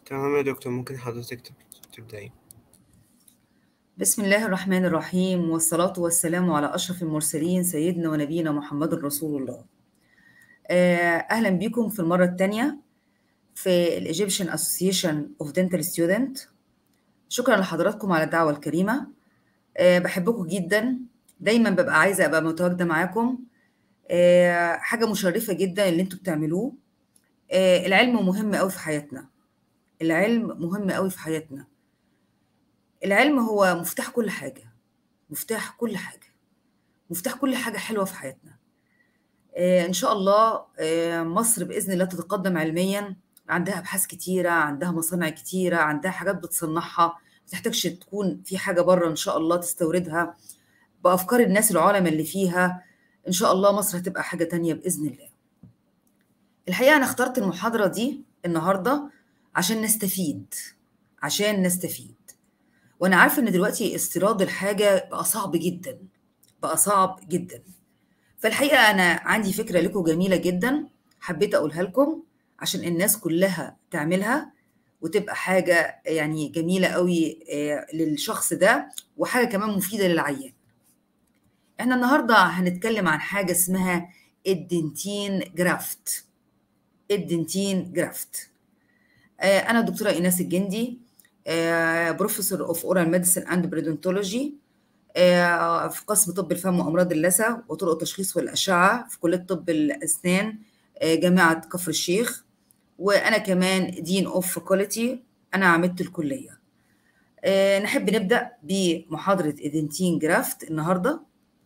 تمام يا دكتور ممكن حضرتك تب- تبدأي بسم الله الرحمن الرحيم والصلاة والسلام على أشرف المرسلين سيدنا ونبينا محمد رسول الله آه، أهلا بكم في المرة الثانية في ال Egyptian Association of Dental Student شكرا لحضراتكم على الدعوة الكريمة آه، بحبكم جدا دايما ببقى عايزة أبقى متواجدة معاكم آه، حاجة مشرفة جدا اللي انتوا بتعملوه آه، العلم مهم قوي في حياتنا العلم مهم قوي في حياتنا العلم هو مفتاح كل حاجة مفتاح كل حاجة مفتاح كل حاجة حلوة في حياتنا آه، إن شاء الله آه، مصر بإذن الله تتقدم علميا عندها أبحاث كتيرة عندها مصانع كتيرة عندها حاجات بتصنعها ما تحتاجش تكون في حاجة بره إن شاء الله تستوردها بأفكار الناس العلماء اللي فيها إن شاء الله مصر هتبقى حاجة تانية بإذن الله الحقيقة أنا اخترت المحاضرة دي النهاردة عشان نستفيد عشان نستفيد وأنا عارفة إن دلوقتي استيراد الحاجة بقى صعب جدا بقى صعب جدا فالحقيقة أنا عندي فكرة لكم جميلة جدا حبيت أقولها لكم عشان الناس كلها تعملها وتبقى حاجة يعني جميلة قوي آه، للشخص ده وحاجة كمان مفيدة للعيان احنا النهاردة هنتكلم عن حاجة اسمها الدنتين جرافت الدنتين جرافت آه، أنا الدكتورة إيناس الجندي بروفيسور اوف اورال ميديسن اند بريدونتولوجي في قسم طب الفم وامراض اللثه وطرق التشخيص والاشعه في كليه طب الاسنان آه، جامعه كفر الشيخ وانا كمان دين اوف فاكولتي انا عمدت الكليه آه، نحب نبدا بمحاضره ايدنتين جرافت النهارده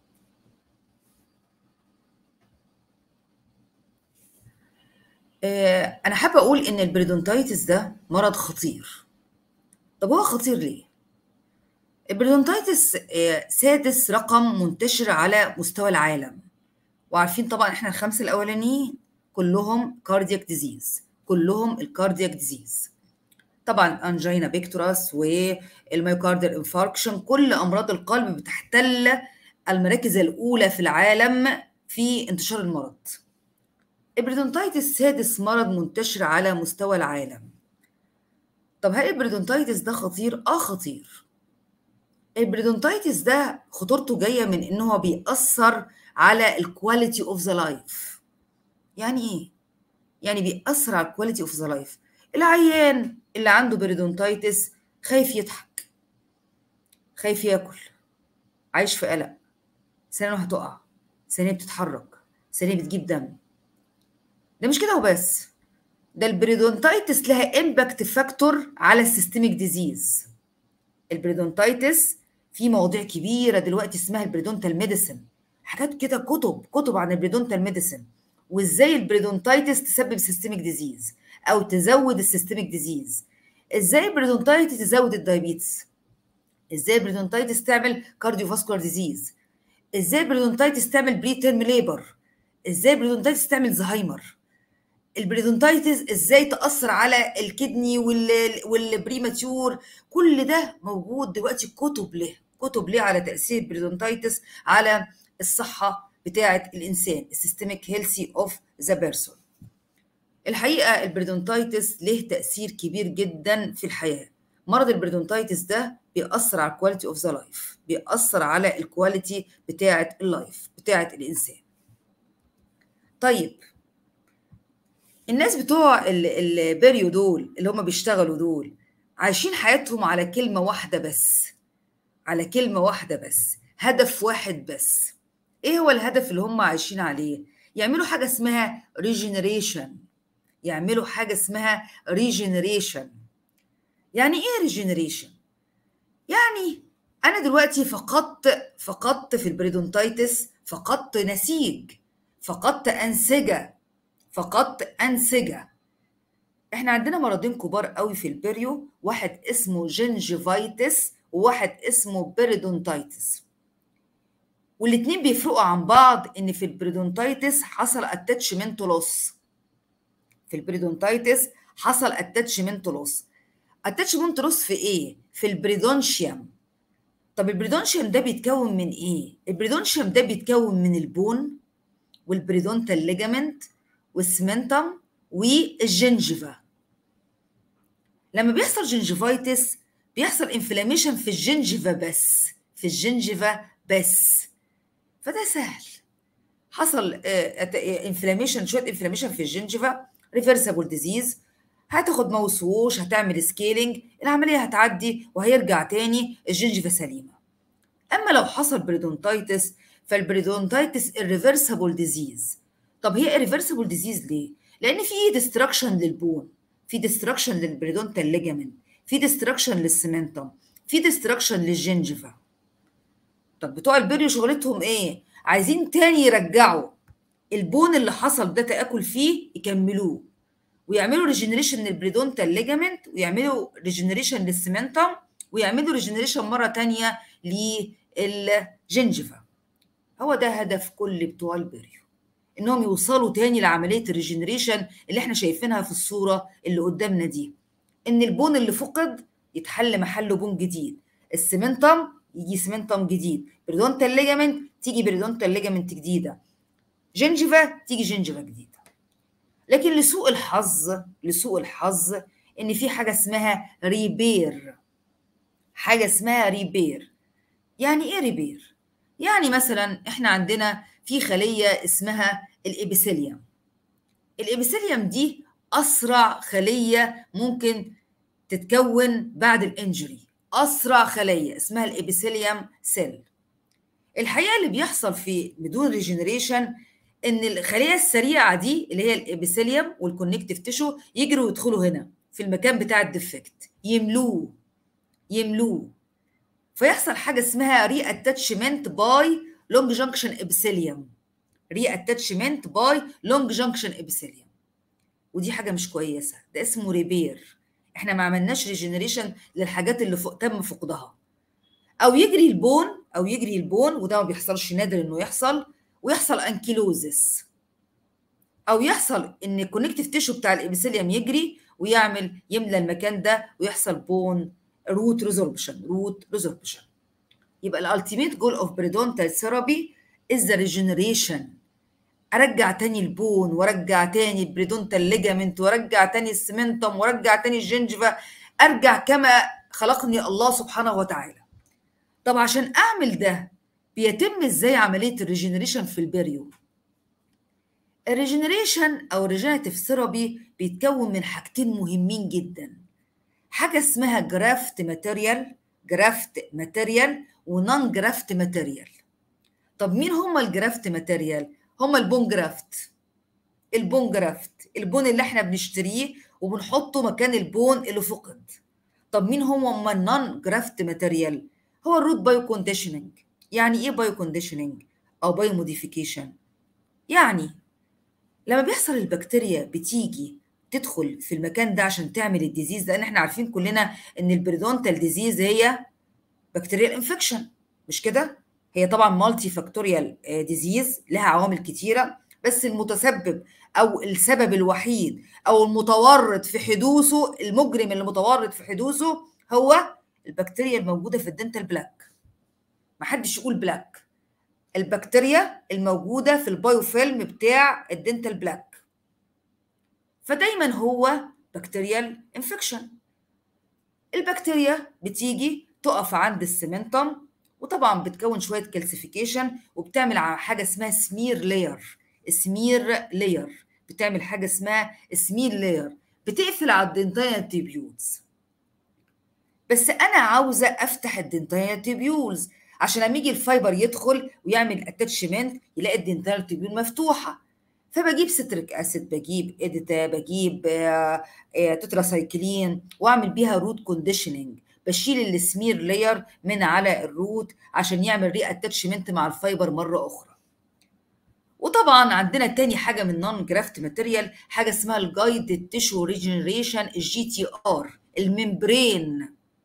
آه، انا حابه اقول ان البريدونتايتس ده مرض خطير طب هو خطير ليه البريدونتايتس آه، سادس رقم منتشر على مستوى العالم وعارفين طبعا احنا الخمسه الاولانيين كلهم كاردياك ديزيز كلهم الكاردياك ديزيز طبعا انجينا بيكتوراس والميوكارديال انفاركشن كل امراض القلب بتحتل المراكز الاولى في العالم في انتشار المرض البريدونتايتس سادس مرض منتشر على مستوى العالم طب هل البريدونتايتس ده خطير اه خطير البريدونتايتس ده خطورته جايه من ان هو بيأثر على الكواليتي اوف ذا لايف يعني ايه يعني بيأثر على الكواليتي اوف ذا لايف العيان اللي عنده بريدونتايتس خايف يضحك خايف ياكل عايش في قلق سنانه هتقع سنانه بتتحرك سنانه بتجيب دم ده مش كده وبس ده البريدونتايتس لها امباكت فاكتور على السيستميك ديزيز البريدونتايتس في مواضيع كبيره دلوقتي اسمها البريدونتال ميديسن حاجات كده كتب كتب عن البريدونتال ميديسن وازاي البريدونتايتس تسبب سيستميك ديزيز او تزود السيستميك ديزيز ازاي البريدونتايتس تزود الدايابيتس ازاي البريدونتايتس تعمل كارديوفاسكولار ديزيز ازاي البريدونتايتس تعمل بري تيرم ليبر ازاي البريدونتايتس تعمل زهايمر البريدونتايتس ازاي تاثر على الكدني وال والبريماتيور كل ده موجود دلوقتي كتب له كتب ليه على تاثير البريدونتايتس على الصحه بتاعه الانسان السيستميك هيلثي اوف ذا بيرسون الحقيقه البريدونتايتس له تاثير كبير جدا في الحياه مرض البريدونتايتس ده بيأثر على الكواليتي اوف ذا لايف بيأثر على الكواليتي بتاعه اللايف بتاعه الانسان طيب الناس بتوع ال- البريو دول اللي هم بيشتغلوا دول عايشين حياتهم على كلمة واحدة بس على كلمة واحدة بس هدف واحد بس ايه هو الهدف اللي هم عايشين عليه يعملوا حاجة اسمها ريجنريشن يعملوا حاجة اسمها ريجنريشن يعني ايه ريجنريشن يعني انا دلوقتي فقدت فقدت في البريدونتايتس فقدت نسيج فقدت انسجه فقدت انسجه احنا عندنا مرضين كبار قوي في البريو واحد اسمه جنجيفايتس وواحد اسمه بيريدونتايتس والاتنين بيفرقوا عن بعض ان في البريدونتايتس حصل اتاتشمنت لوس في البريدونتايتس حصل اتاتشمنت لوس اتاتشمنت لوس في ايه في البريدونشيوم طب البريدونشيوم ده بيتكون من ايه البريدونشيوم ده بيتكون من البون والبريدونتال ليجامنت والسمنتم والجنجفة لما بيحصل جنجيفايتس بيحصل انفلاميشن في الجنجفة بس في الجنجفة بس فده سهل حصل انفلاميشن شويه انفلاميشن في الجنجفة ريفرسبل ديزيز هتاخد ماوس ووش هتعمل سكيلينج العمليه هتعدي وهيرجع تاني الجنجفة سليمه اما لو حصل بريدونتايتس فالبريدونتايتس irreversible ديزيز طب هي irreversible ديزيز ليه لان في ديستراكشن للبون في ديستراكشن للبريدونتال ليجامنت في ديستراكشن للسمنتم في ديستراكشن للجنجفة طب بتوع البريو شغلتهم ايه عايزين تاني يرجعوا البون اللي حصل ده تاكل فيه يكملوه ويعملوا ريجنريشن للبريدونتال ليجامنت ويعملوا ريجنريشن للسمنتم ويعملوا ريجنريشن مره تانية للجنجفة هو ده هدف كل بتوع البريو انهم يوصلوا تاني لعمليه الريجنريشن اللي احنا شايفينها في الصوره اللي قدامنا دي ان البون اللي فقد يتحل محله بون جديد السمنتم يجي سمنتم جديد بريدونتال ليجامنت تيجي بريدونتال ليجامنت جديده جنجفة تيجي جنجفة جديدة لكن لسوء الحظ لسوء الحظ ان في حاجه اسمها ريبير حاجه اسمها ريبير يعني ايه ريبير يعني مثلا احنا عندنا في خليه اسمها الابيثيليوم الابيثيليوم دي اسرع خليه ممكن تتكون بعد الانجري اسرع خليه اسمها الابيثيليوم سيل الحقيقه اللي بيحصل في بدون ريجنريشن ان الخليه السريعه دي اللي هي الابيثيليوم والكونكتيف تيشو يجروا ويدخلوا هنا في المكان بتاع الديفكت يملوه يملوه فيحصل حاجه اسمها ري اتاتشمنت باي لونج جانكشن ابيثيليوم ري اتاتشمنت باي لونج جانكشن ابيثيليوم ودي حاجه مش كويسه ده اسمه ريبير احنا ما عملناش ريجنريشن للحاجات اللي فوق تم فقدها او يجري البون او يجري البون وده ما بيحصلش نادر انه يحصل ويحصل انكيلوزس او يحصل ان الكونكتيف تيشو بتاع الابيثيليوم يجري ويعمل يملى المكان ده ويحصل بون روت ريزوربشن روت ريزوربشن يبقى الالتيميت جول اوف بريدونتال ثيرابي از ذا ريجنريشن ارجع تاني البون وارجع تاني البريدونتال ليجامنت وارجع تاني السمنتم وارجع تاني الجنجفه ارجع كما خلقني الله سبحانه وتعالى طب عشان اعمل ده بيتم ازاي عمليه الريجنريشن في البريو الريجنريشن او الريجنريتيف ثيرابي بيتكون من حاجتين مهمين جدا حاجه اسمها جرافت ماتيريال جرافت ماتيريال ونون جرافت ماتيريال طب مين هما الجرافت ماتيريال هما البون جرافت البون جرافت البون اللي احنا بنشتريه وبنحطه مكان البون اللي فقد طب مين هما النون جرافت ماتيريال هو الروت بايو كونديشننج يعني ايه بايو كونديشننج او بايو موديفيكيشن يعني لما بيحصل البكتيريا بتيجي تدخل في المكان ده عشان تعمل الديزيز لان احنا عارفين كلنا ان البريدونتال ديزيز هي بكتيريال انفكشن مش كده هي طبعا مالتي فاكتوريال ديزيز لها عوامل كتيره بس المتسبب او السبب الوحيد او المتورط في حدوثه المجرم اللي متورط في حدوثه هو البكتيريا الموجوده في الدنتال بلاك محدش يقول بلاك البكتيريا الموجوده في البايوفيلم بتاع الدنتال بلاك فدايما هو بكتيريال انفكشن البكتيريا بتيجي تقف عند السمنتم وطبعا بتكون شويه كالسيفيكيشن وبتعمل حاجه اسمها سمير لاير سمير لاير بتعمل حاجه اسمها سمير لاير بتقفل على الدنتايا تيبيولز بس انا عاوزه افتح الدنتايا تيبيولز عشان لما يجي الفايبر يدخل ويعمل اتاتشمنت يلاقي الدنتال تيبيول مفتوحه فبجيب ستريك اسيد بجيب اديتا بجيب تتراسايكلين واعمل بيها روت كونديشننج بشيل السمير لاير من على الروت عشان يعمل ري اتاتشمنت مع الفايبر مره اخرى وطبعا عندنا تاني حاجه من نون جرافت ماتيريال حاجه اسمها الجايد تيشو ريجنريشن الجي تي ار الممبرين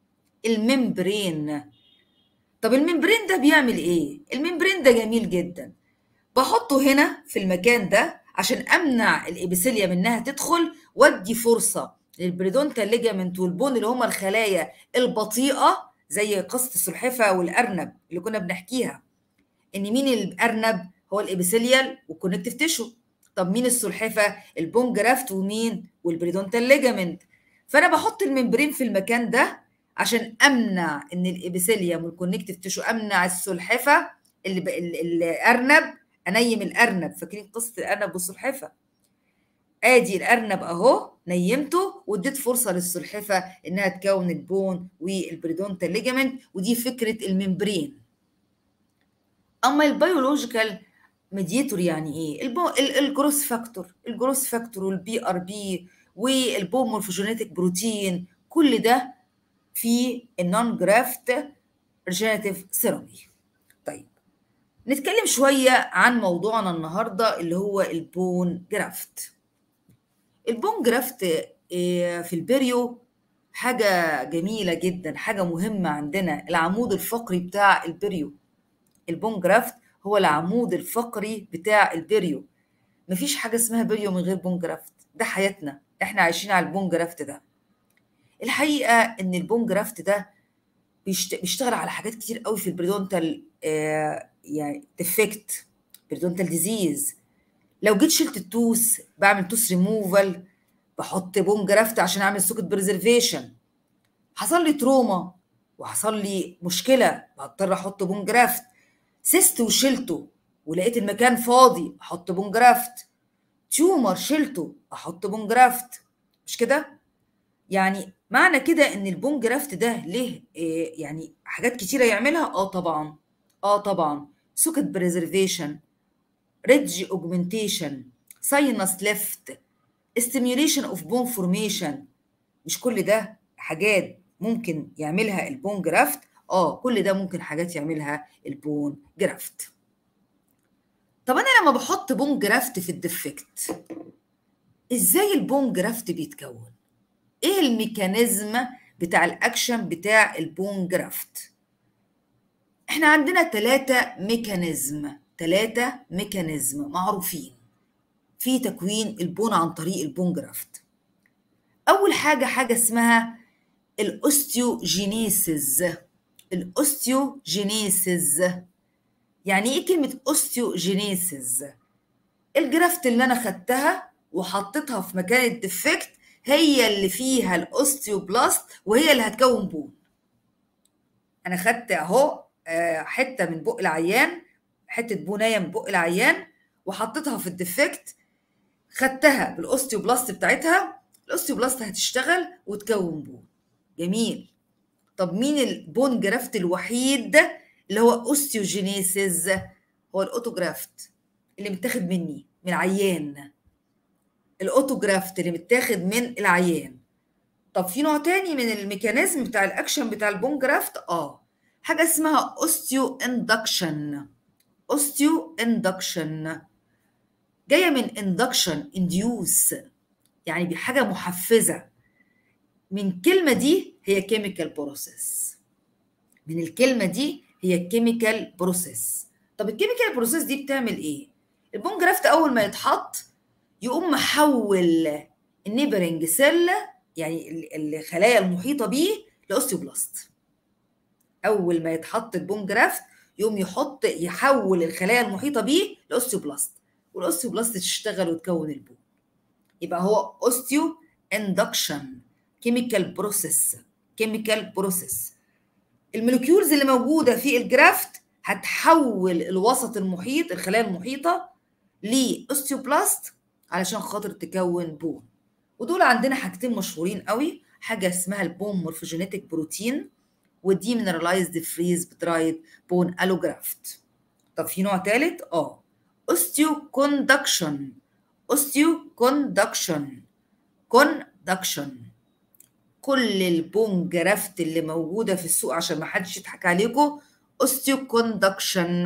الممبرين طب الممبرين ده بيعمل ايه الممبرين ده جميل جدا بحطه هنا في المكان ده عشان امنع الابيثيليا منها تدخل وادي فرصه للبريدونتال ليجامنت والبون اللي هما الخلايا البطيئه زي قصه السلحفه والارنب اللي كنا بنحكيها ان مين الارنب هو الابيثيليال والكونكتيف تيشو طب مين السلحفه البون جرافت ومين والبريدونتال ليجامنت فانا بحط الممبرين في المكان ده عشان امنع ان الابيثيليوم والكونكتيف تيشو امنع السلحفه اللي ب... ال- الارنب انيم الارنب فاكرين قصه الارنب والسلحفه ادي الارنب اهو نيمته واديت فرصه للسلحفه انها تكون البون والبريدونتال ليجامنت ودي فكره الممبرين اما البيولوجيكال ميديتور يعني ايه البو... ال- الجروس فاكتور الجروس فاكتور والبي ار بي والبون مورفوجينيتك بروتين كل ده في النون جرافت ريجينيتيف ثيرابي طيب نتكلم شويه عن موضوعنا النهارده اللي هو البون جرافت البون جرافت إيه، في البريو حاجة جميلة جدا حاجة مهمة عندنا العمود الفقري بتاع البريو البون جرافت هو العمود الفقري بتاع البريو مفيش حاجة اسمها بريو من غير بون جرافت ده حياتنا احنا عايشين على البون جرافت ده الحقيقة ان البون جرافت ده بيشت- بيشتغل على حاجات كتير قوي في البريدونتال آه يعني ديفكت بريدونتال ديزيز لو جيت شلت التوس بعمل توس ريموفال بحط بون جرافت عشان اعمل سوكت بريزرفيشن حصل لي تروما وحصل لي مشكله بضطر احط بون جرافت سيست وشلته ولقيت المكان فاضي احط بون جرافت تيومر شلته احط بون جرافت مش كده يعني معنى كده ان البون جرافت ده ليه إيه يعني حاجات كتيره يعملها اه طبعا اه طبعا سوكت بريزرفيشن ريدج اوجمنتيشن ساينس ليفت stimulation اوف بون فورميشن مش كل ده حاجات ممكن يعملها البون جرافت اه كل ده ممكن حاجات يعملها البون جرافت طب انا لما بحط بون جرافت في الديفكت ازاي البون جرافت بيتكون ايه الميكانيزم بتاع الاكشن بتاع البون جرافت احنا عندنا ثلاثة ميكانيزم ثلاثة ميكانيزم معروفين في تكوين البون عن طريق البون جرافت اول حاجة حاجة اسمها الاوستيوجينيسيس الاوستيوجينيسيس يعني ايه كلمة اوستيوجينيسيس الجرافت اللي انا خدتها وحطيتها في مكان الديفكت هي اللي فيها الاوستيوبلاست وهي اللي هتكون بون انا خدت اهو آه، حته من بق العيان حته بنايه من بق العيان وحطيتها في الديفكت خدتها بالاوستيوبلاست بتاعتها الاوستيوبلاست هتشتغل وتكون بون جميل طب مين البون جرافت الوحيد اللي هو اوستيوجينيسيس هو الاوتوجرافت اللي متاخد مني من العيان الاوتوجرافت اللي متاخد من العيان طب في نوع تاني من الميكانيزم بتاع الاكشن بتاع البون جرافت اه حاجه اسمها اوستيو اندكشن اوستيو اندكشن جايه من اندكشن انديوس يعني بحاجه محفزه من كلمه دي هي كيميكال بروسيس من الكلمه دي هي كيميكال بروسيس طب الكيميكال بروسيس دي بتعمل ايه البون جرافت اول ما يتحط يقوم محول النيبرنج سيل يعني ال- الخلايا المحيطه بيه لاوستيوبلاست اول ما يتحط البون جرافت يقوم يحط يحول الخلايا المحيطه بيه لاوستيوبلاست والاوستيوبلاست تشتغل وتكون البون يبقى هو اوستيو اندكشن كيميكال بروسيس كيميكال بروسيس المولكيولز اللي موجوده في الجرافت هتحول الوسط المحيط الخلايا المحيطه لاوستيوبلاست علشان خاطر تكون بون ودول عندنا حاجتين مشهورين قوي حاجه اسمها البون مورفوجينيتك بروتين والديمينرالايزد فريز درايد بون الوجرافت طب في نوع ثالث اه اوستيو كوندكشن اوستيو كوندكشن كوندكشن كل البون جرافت اللي موجوده في السوق عشان ما حدش يضحك عليكم اوستيو كوندكشن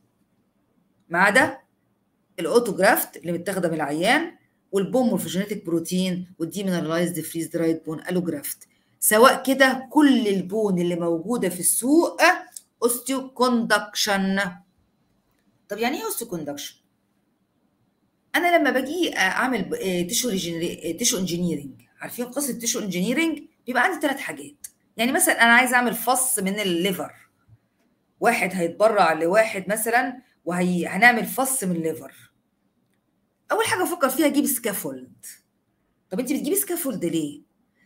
ما عدا الاوتوجرافت اللي متاخده من العيان والبون مورفوجينيتك بروتين والديمينرالايزد فريز درايد بون الوجرافت سواء كده كل البون اللي موجوده في السوق اوستيو كوندكشن طب يعني ايه اوستيو كوندكشن انا لما باجي اعمل تيشو تيشو انجينيرنج عارفين قصه تيشو انجينيرنج بيبقى عندي ثلاث حاجات يعني مثلا انا عايز اعمل فص من الليفر واحد هيتبرع لواحد مثلا وهنعمل فص من الليفر اول حاجه افكر فيها اجيب سكافولد طب انت بتجيبي سكافولد ليه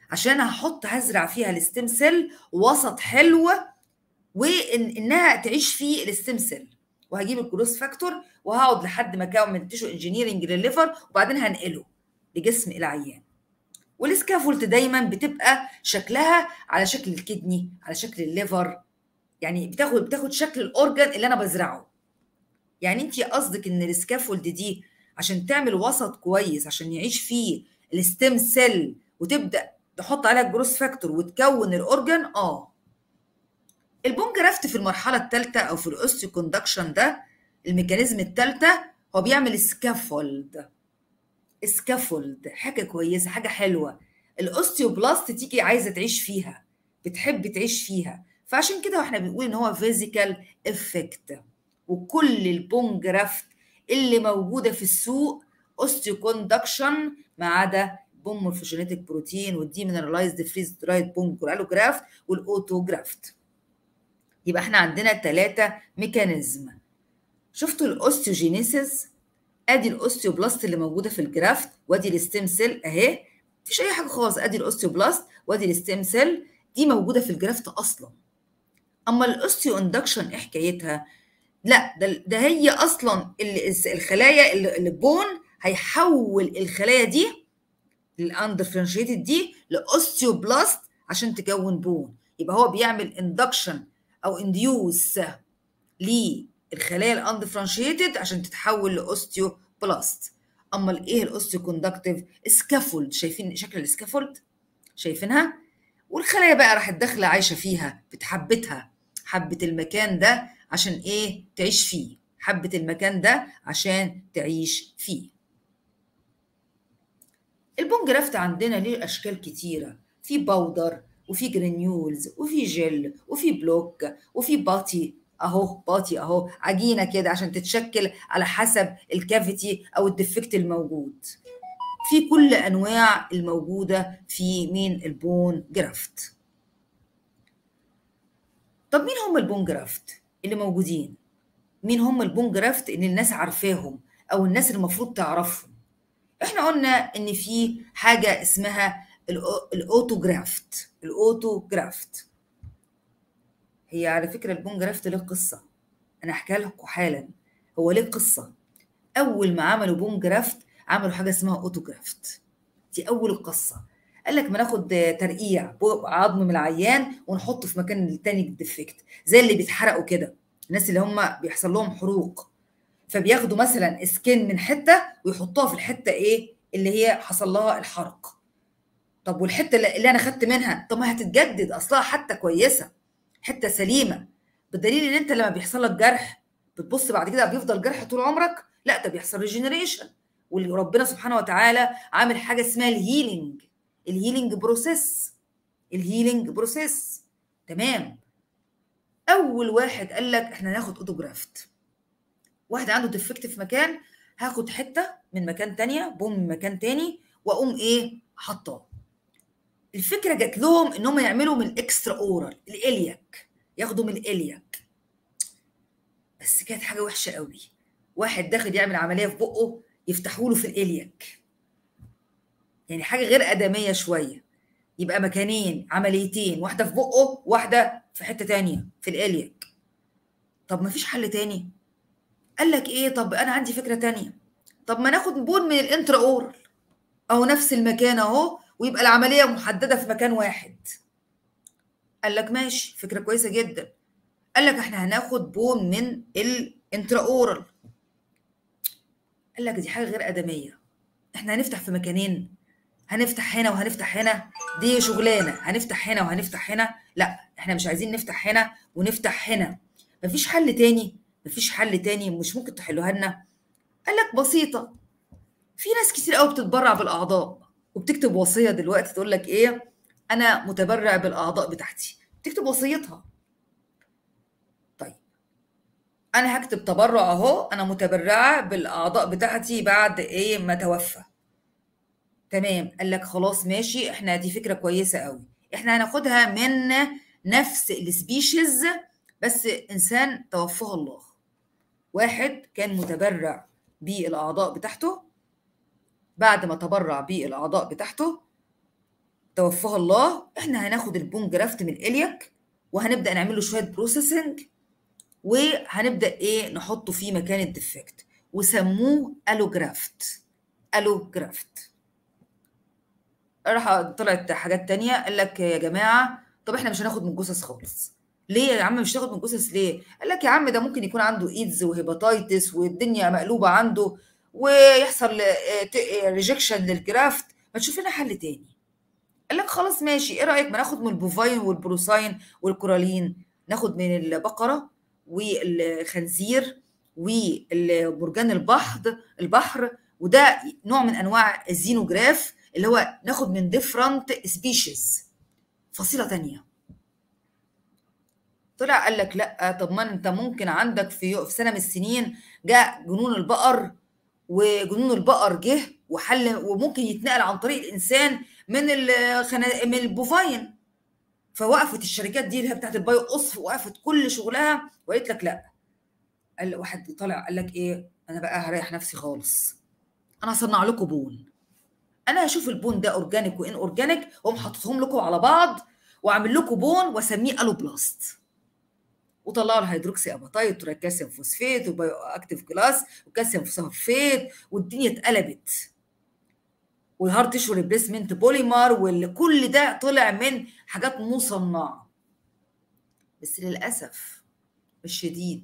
عشان هحط هزرع فيها الستيم سيل وسط حلو وانها تعيش فيه الستيم سيل وهجيب الجروس فاكتور وهقعد لحد ما اكون من تيشو انجينيرنج للليفر وبعدين هنقله لجسم العيان والسكافولد دايما بتبقى شكلها على شكل الكدني على شكل الليفر يعني بتاخد بتاخد شكل الاورجن اللي انا بزرعه يعني انت قصدك ان السكافولد دي عشان تعمل وسط كويس عشان يعيش فيه الستيم سيل وتبدا تحط عليها الجروس فاكتور وتكون الاورجن اه البون جرافت في المرحله الثالثه او في الاوستيو كوندكشن ده الميكانيزم الثالثه هو بيعمل سكافولد سكافولد حاجه كويسه حاجه حلوه الاوستيوبلاست تيجي عايزه تعيش فيها بتحب تعيش فيها فعشان كده احنا بنقول ان هو فيزيكال افكت وكل البون جرافت اللي موجوده في السوق اوستيو كوندكشن ما عدا بون مورفوجينيتك بروتين والديمينرالايزد فريز درايد بون جرافت والاوتو جرافت يبقى احنا عندنا ثلاثه ميكانيزم شفتوا الاوستيوجينيسيس ادي الاوستيوبلاست اللي موجوده في الجرافت وادي الستيم سيل اهي مفيش اي حاجه خالص ادي الاوستيوبلاست وادي الستيم سيل دي موجوده في الجرافت اصلا اما الاوستيو اندكشن ايه حكايتها لا ده, ده هي اصلا الخلايا اللي بون هيحول الخلايا دي الاندفرنشيتد دي لاوستيوبلاست عشان تكون بون يبقى هو بيعمل اندكشن او انديوس للخلايا الاندفرنشيتد عشان تتحول لاوستيوبلاست اما الايه الاوستيو كوندكتيف سكافولد شايفين شكل السكافولد شايفينها والخلايا بقى راحت داخله عايشه فيها بتحبتها حبت المكان ده عشان ايه تعيش فيه حبت المكان ده عشان تعيش فيه البون جرافت عندنا ليه اشكال كتيره في باودر وفي جرانيولز وفي جل وفي بلوك وفي باتي اهو باتي اهو عجينه كده عشان تتشكل على حسب الكافيتي او الديفكت الموجود في كل انواع الموجوده في مين البون جرافت طب مين هم البون جرافت اللي موجودين مين هم البون جرافت اللي الناس عارفاهم او الناس اللي المفروض تعرفهم احنا قلنا ان في حاجه اسمها الاوتوجرافت الاوتوجرافت هي على فكره البون جرافت له قصه انا احكيها لكم حالا هو ليه قصه اول ما عملوا بون جرافت عملوا حاجه اسمها اوتوجرافت دي اول القصه قال لك ما ناخد ترقيع عظم من العيان ونحطه في مكان التاني ديفكت زي اللي بيتحرقوا كده الناس اللي هم بيحصل لهم حروق فبياخدوا مثلا سكين من حته ويحطوها في الحته ايه اللي هي حصل لها الحرق طب والحته اللي انا خدت منها طب ما هتتجدد اصلها حتى كويسه حته سليمه بالدليل ان انت لما بيحصل لك جرح بتبص بعد كده بيفضل جرح طول عمرك لا ده بيحصل ريجنريشن وربنا سبحانه وتعالى عامل حاجه اسمها الهيلينج الهيلينج بروسيس الهيلينج بروسيس تمام اول واحد قال لك احنا ناخد اوتوجرافت واحد عنده ديفكت في مكان هاخد حته من مكان تانية بوم من مكان تاني واقوم ايه حطاه الفكره جات لهم ان هم يعملوا من الاكسترا اورال الالياك ياخدوا من الالياك بس كانت حاجه وحشه قوي واحد داخل يعمل عمليه في بقه يفتحوا له في الالياك يعني حاجه غير ادميه شويه يبقى مكانين عمليتين واحده في بقه واحده في حته تانية في الالياك طب ما فيش حل تاني قال لك ايه طب انا عندي فكره تانية طب ما ناخد بون من الانترا اورال اهو نفس المكان اهو ويبقى العمليه محدده في مكان واحد قال لك ماشي فكره كويسه جدا قال لك احنا هناخد بون من الانترا اورال قال لك دي حاجه غير ادميه احنا هنفتح في مكانين هنفتح هنا وهنفتح هنا دي شغلانه هنفتح هنا وهنفتح هنا لا احنا مش عايزين نفتح هنا ونفتح هنا مفيش حل تاني مفيش حل تاني مش ممكن تحلوها لنا قال لك بسيطه في ناس كتير قوي بتتبرع بالاعضاء وبتكتب وصيه دلوقتي تقول لك ايه انا متبرع بالاعضاء بتاعتي تكتب وصيتها طيب انا هكتب تبرع اهو انا متبرعه بالاعضاء بتاعتي بعد ايه ما توفى تمام قال لك خلاص ماشي احنا دي فكره كويسه قوي احنا هناخدها من نفس السبيشيز بس انسان توفاه الله واحد كان متبرع بالاعضاء بتاعته بعد ما تبرع بالاعضاء بتاعته توفاها الله احنا هناخد البون جرافت من الالياك وهنبدا نعمل له شويه بروسيسنج وهنبدا ايه نحطه في مكان الديفكت وسموه الوجرافت الوجرافت راح طلعت حاجات تانية قال لك يا جماعه طب احنا مش هناخد من جثث خالص ليه يا عم مش هتاخد من جثث ليه قال لك يا عم ده ممكن يكون عنده ايدز وهيباتايتس والدنيا مقلوبه عنده ويحصل ريجكشن للجرافت ما تشوف لنا حل تاني قال لك خلاص ماشي ايه رايك ما ناخد من البوفاين والبروساين والكورالين ناخد من البقره والخنزير ومرجان البحر البحر وده نوع من انواع الزينوجراف اللي هو ناخد من ديفرنت سبيشيز فصيله تانية طلع قال لك لا طب ما انت ممكن عندك في في سنه من السنين جاء جنون البقر وجنون البقر جه وحل وممكن يتنقل عن طريق الانسان من الخنا... من البوفاين فوقفت الشركات دي اللي هي بتاعت البايو قصف وقفت كل شغلها وقالت لك لا قال واحد طالع قال لك ايه انا بقى هريح نفسي خالص انا هصنع لكم بون انا هشوف البون ده اورجانيك وان اورجانيك واقوم حاططهم لكم على بعض واعمل لكم بون واسميه الوبلاست وطلعوا الهيدروكسي اباتايت والكالسيوم فوسفيت وبايو اكتيف كلاس وكالسيوم فوسفيت والدنيا اتقلبت والهارت تيشو ريبليسمنت بوليمر وكل ده طلع من حاجات مصنعه بس للاسف الشديد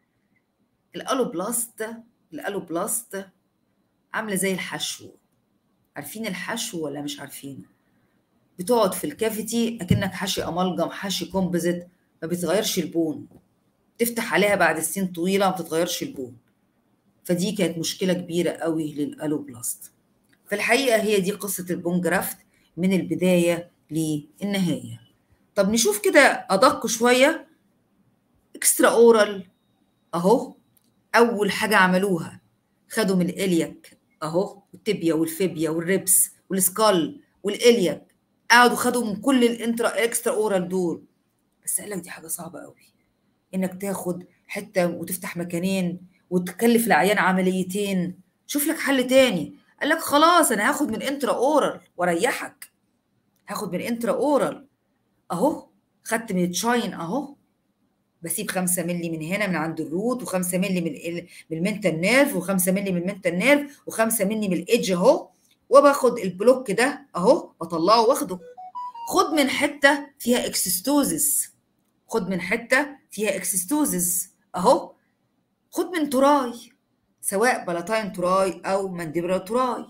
الالوبلاست الالوبلاست عامله زي الحشو عارفين الحشو ولا مش عارفينه بتقعد في الكافيتي اكنك حاشي امالجم حاشي كومبوزيت ما بتغيرش البون تفتح عليها بعد سنين طويله ما بتتغيرش البون فدي كانت مشكله كبيره قوي للالوبلاست في الحقيقه هي دي قصه البون جرافت من البدايه للنهايه طب نشوف كده ادق شويه اكسترا اورال اهو اول حاجه عملوها خدوا من الالياك اهو التبيا والفيبيا والريبس والسكال والالياك قعدوا خدوا من كل الانترا اكسترا اورال دول بس قال لك دي حاجه صعبه قوي انك تاخد حته وتفتح مكانين وتكلف العيان عمليتين شوف لك حل تاني قال لك خلاص انا هاخد من انترا اورال واريحك هاخد من انترا اورال اهو خدت من تشاين اهو بسيب 5 مللي من هنا من عند الروت و5 مللي من ال من المنتال نيرف و5 مللي من المنتال نيرف و5 مللي من الايدج اهو وباخد البلوك ده اهو بطلعه واخده خد من حته فيها اكسستوزس خد من حته فيها اكسستوزس اهو خد من تراي سواء بلاتاين تراي او مانديبرا تراي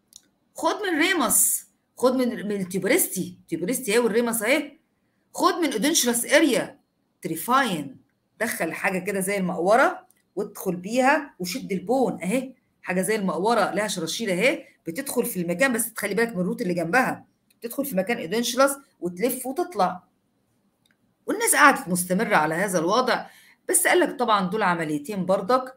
خد من ريمس خد من من التيوبريستي تيوبريستي اهي والريمس اهي خد من ادنشلس اريا تريفاين دخل حاجه كده زي المقوره وادخل بيها وشد البون اهي حاجه زي المقوره لها شراشيل اهي بتدخل في المكان بس تخلي بالك من الروت اللي جنبها تدخل في مكان ادنشلس وتلف وتطلع والناس قعدت مستمره على هذا الوضع بس قال لك طبعا دول عمليتين برضك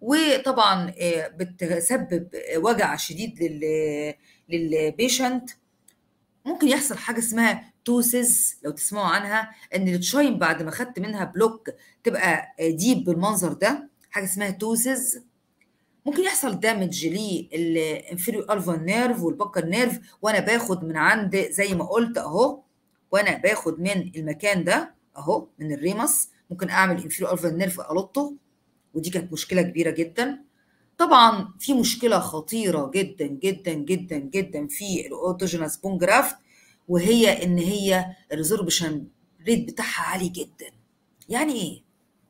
وطبعا بتسبب وجع شديد لل للبيشنت ممكن يحصل حاجه اسمها توسز لو تسمعوا عنها ان التشاين بعد ما خدت منها بلوك تبقى ديب بالمنظر ده حاجه اسمها توسز ممكن يحصل دامج للانفيريو الفا نيرف والبكر نيرف وانا باخد من عند زي ما قلت اهو وانا باخد من المكان ده اهو من الريمس ممكن اعمل انفيريو الفا نيرف الوطه ودي كانت مشكله كبيره جدا طبعا في مشكله خطيره جدا جدا جدا جدا في الاوتوجينس بون جرافت وهي ان هي الريزوربشن ريت بتاعها عالي جدا يعني ايه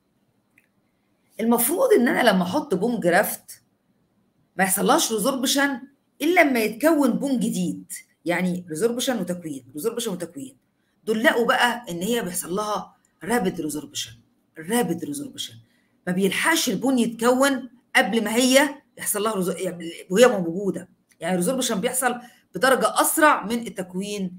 المفروض ان انا لما احط بون جرافت ما يحصلهاش ريزوربشن الا لما يتكون بون جديد يعني ريزوربشن وتكوين ريزوربشن وتكوين دول لقوا بقى ان هي بيحصل لها رابد ريزوربشن رابد ريزوربشن ما بيلحقش البون يتكون قبل ما هي يحصل لها رزو... يعني وهي موجوده يعني الريزوربشن بيحصل بدرجه اسرع من التكوين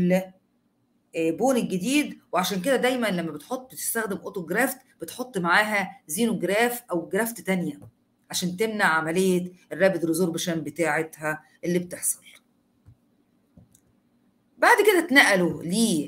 البون الجديد وعشان كده دايما لما بتحط تستخدم اوتوجرافت بتحط معاها زينوجراف او جرافت تانية عشان تمنع عمليه الرابد ريزوربشن بتاعتها اللي بتحصل بعد كده اتنقلوا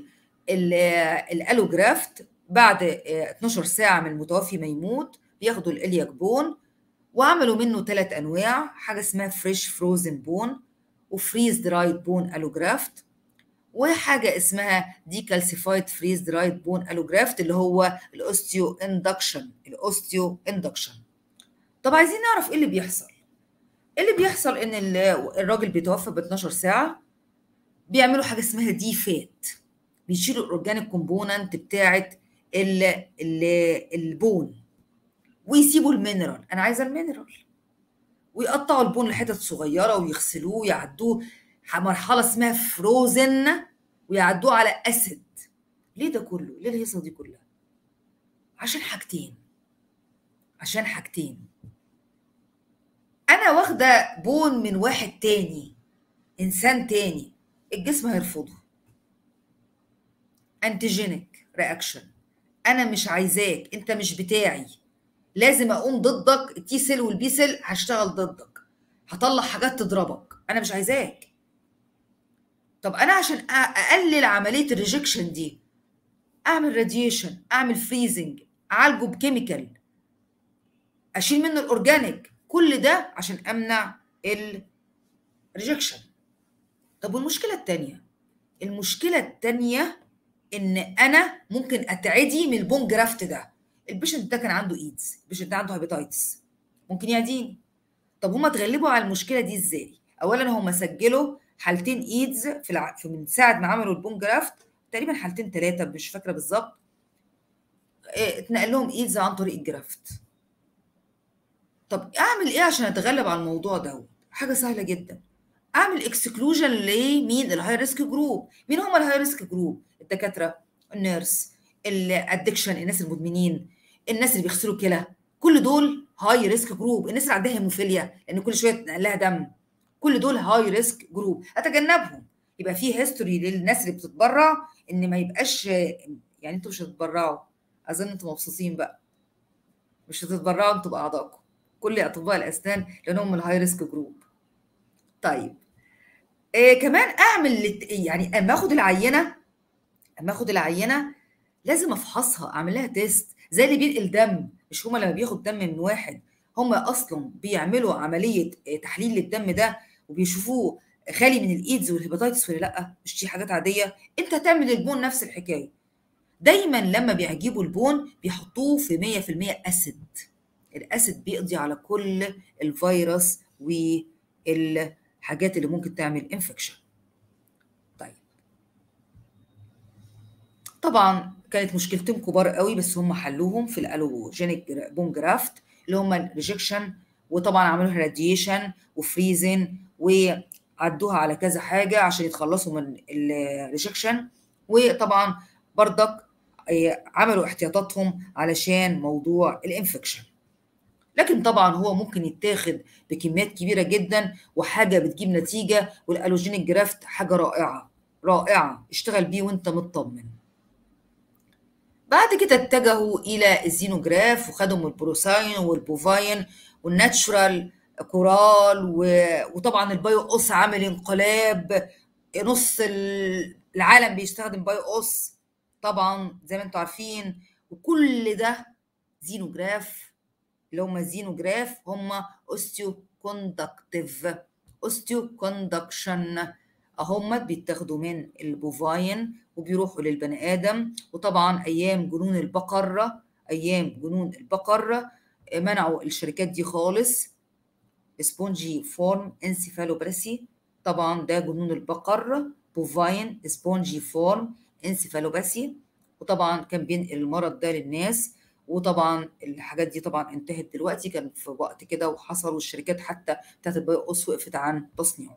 للالوجرافت بعد 12 ساعه من المتوفي ما يموت بياخدوا الالياك بون وعملوا منه ثلاث انواع حاجه اسمها فريش فروزن بون وفريز درايد بون الوجرافت وحاجه اسمها دي كالسيفايد فريز درايد بون الوجرافت اللي هو الاوستيو اندكشن الاوستيو اندكشن طب عايزين نعرف ايه اللي بيحصل اللي بيحصل ان الراجل بيتوفى ب 12 ساعه بيعملوا حاجه اسمها دي فات بيشيلوا الاورجانيك كومبوننت بتاعه ال ال البون ويسيبوا المينرال انا عايزه المينرال ويقطعوا البون لحتت صغيره ويغسلوه ويعدوه مرحله اسمها فروزن ويعدوه على اسيد ليه ده كله ليه الهيصه دي كلها عشان حاجتين عشان حاجتين انا واخده بون من واحد تاني انسان تاني الجسم هيرفضه انتيجينيك رياكشن انا مش عايزاك انت مش بتاعي لازم اقوم ضدك التي سيل والبي سيل هشتغل ضدك هطلع حاجات تضربك انا مش عايزاك طب انا عشان اقلل عمليه الريجكشن دي اعمل راديشن اعمل فريزنج اعالجه بكيميكال اشيل منه الاورجانيك كل ده عشان امنع الريجكشن طب والمشكله الثانيه المشكله الثانيه ان انا ممكن اتعدي من البون جرافت ده البيشنت ده كان عنده ايدز البيشنت ده عنده هيباتايتس ممكن يعديني طب هما اتغلبوا على المشكله دي ازاي اولا هما سجلوا حالتين ايدز في, الع... في من ساعه ما عملوا البون جرافت تقريبا حالتين ثلاثه مش فاكره بالظبط اتنقل لهم ايدز عن طريق الجرافت طب اعمل ايه عشان اتغلب على الموضوع دوت حاجه سهله جدا اعمل اكسكلوجن لمين الهاي ريسك جروب مين هم الهاي ريسك جروب الدكاتره النيرس الادكشن الناس المدمنين الناس اللي بيغسلوا كلى كل دول هاي ريسك جروب الناس اللي عندها هيموفيليا لان كل شويه تنقل لها دم كل دول هاي ريسك جروب اتجنبهم يبقى في هيستوري للناس اللي بتتبرع ان ما يبقاش يعني انتوا مش هتتبرعوا اظن انتوا مبسوطين بقى مش هتتبرعوا انتوا باعضائكم كل اطباء الاسنان لانهم من الهاي ريسك جروب طيب إيه كمان اعمل لت... يعني اما اخد العينه اما اخد العينه لازم افحصها اعمل لها تيست زي اللي بينقل دم مش هما لما بياخد دم من واحد هما اصلا بيعملوا عمليه تحليل للدم ده وبيشوفوه خالي من الايدز والهيباتيتس ولا لا مش دي حاجات عاديه انت هتعمل البون نفس الحكايه دايما لما بيعجبوا البون بيحطوه في 100% اسيد الاسيد بيقضي على كل الفيروس والحاجات اللي ممكن تعمل انفكشن طيب طبعا كانت مشكلتين كبار قوي بس هم حلوهم في الالوجينيك بون جرافت اللي هم الريجكشن وطبعا عملوا راديشن وفريزن وعدوها على كذا حاجه عشان يتخلصوا من الريجكشن وطبعا بردك عملوا احتياطاتهم علشان موضوع الانفكشن لكن طبعا هو ممكن يتاخد بكميات كبيره جدا وحاجه بتجيب نتيجه والالوجينيك جرافت حاجه رائعه رائعه اشتغل بيه وانت مطمن بعد كده اتجهوا الى الزينوجراف وخدوا من البروساين والبوفاين والناتشورال كورال و... وطبعا البايو اوس عامل انقلاب نص العالم بيستخدم بايو اوس طبعا زي ما انتم عارفين وكل ده زينوجراف اللي هم زينوجراف هم اوستيو كوندكتيف اوستيو كوندكشن هم بيتاخدوا من البوفاين وبيروحوا للبني ادم وطبعا ايام جنون البقر ايام جنون البقر منعوا الشركات دي خالص سبونجي فورم انسيفالوباسي طبعا ده جنون البقر بوفاين سبونجي فورم انسيفالوباسي وطبعا كان بينقل المرض ده للناس وطبعا الحاجات دي طبعا انتهت دلوقتي كان في وقت كده وحصل والشركات حتى بتاعت البايوس وقفت عن تصنيعه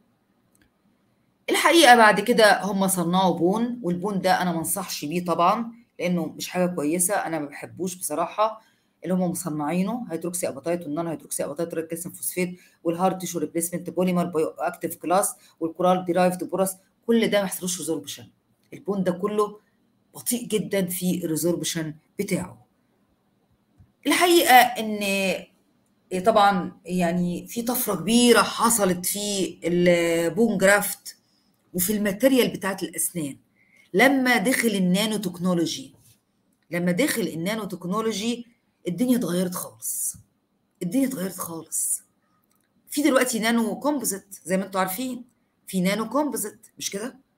الحقيقه بعد كده هم صنعوا بون والبون ده انا ما انصحش بيه طبعا لانه مش حاجه كويسه انا ما بحبوش بصراحه اللي هم مصنعينه هيدروكسي اباتايت والنون هيدروكسي اباتايت كالسيوم فوسفات والهارد تيشو ريبليسمنت بوليمر بايو اكتيف كلاس والكورال ديرايفد بورس كل ده ما يحصلوش ريزوربشن البون ده كله بطيء جدا في الريزوربشن بتاعه الحقيقه ان طبعا يعني في طفره كبيره حصلت في البون جرافت وفي الماتيريال بتاعت الاسنان لما دخل النانو تكنولوجي لما دخل النانو تكنولوجي الدنيا اتغيرت خالص الدنيا اتغيرت خالص في دلوقتي نانو كومبوزيت زي ما انتم عارفين في نانو كومبوزيت مش كده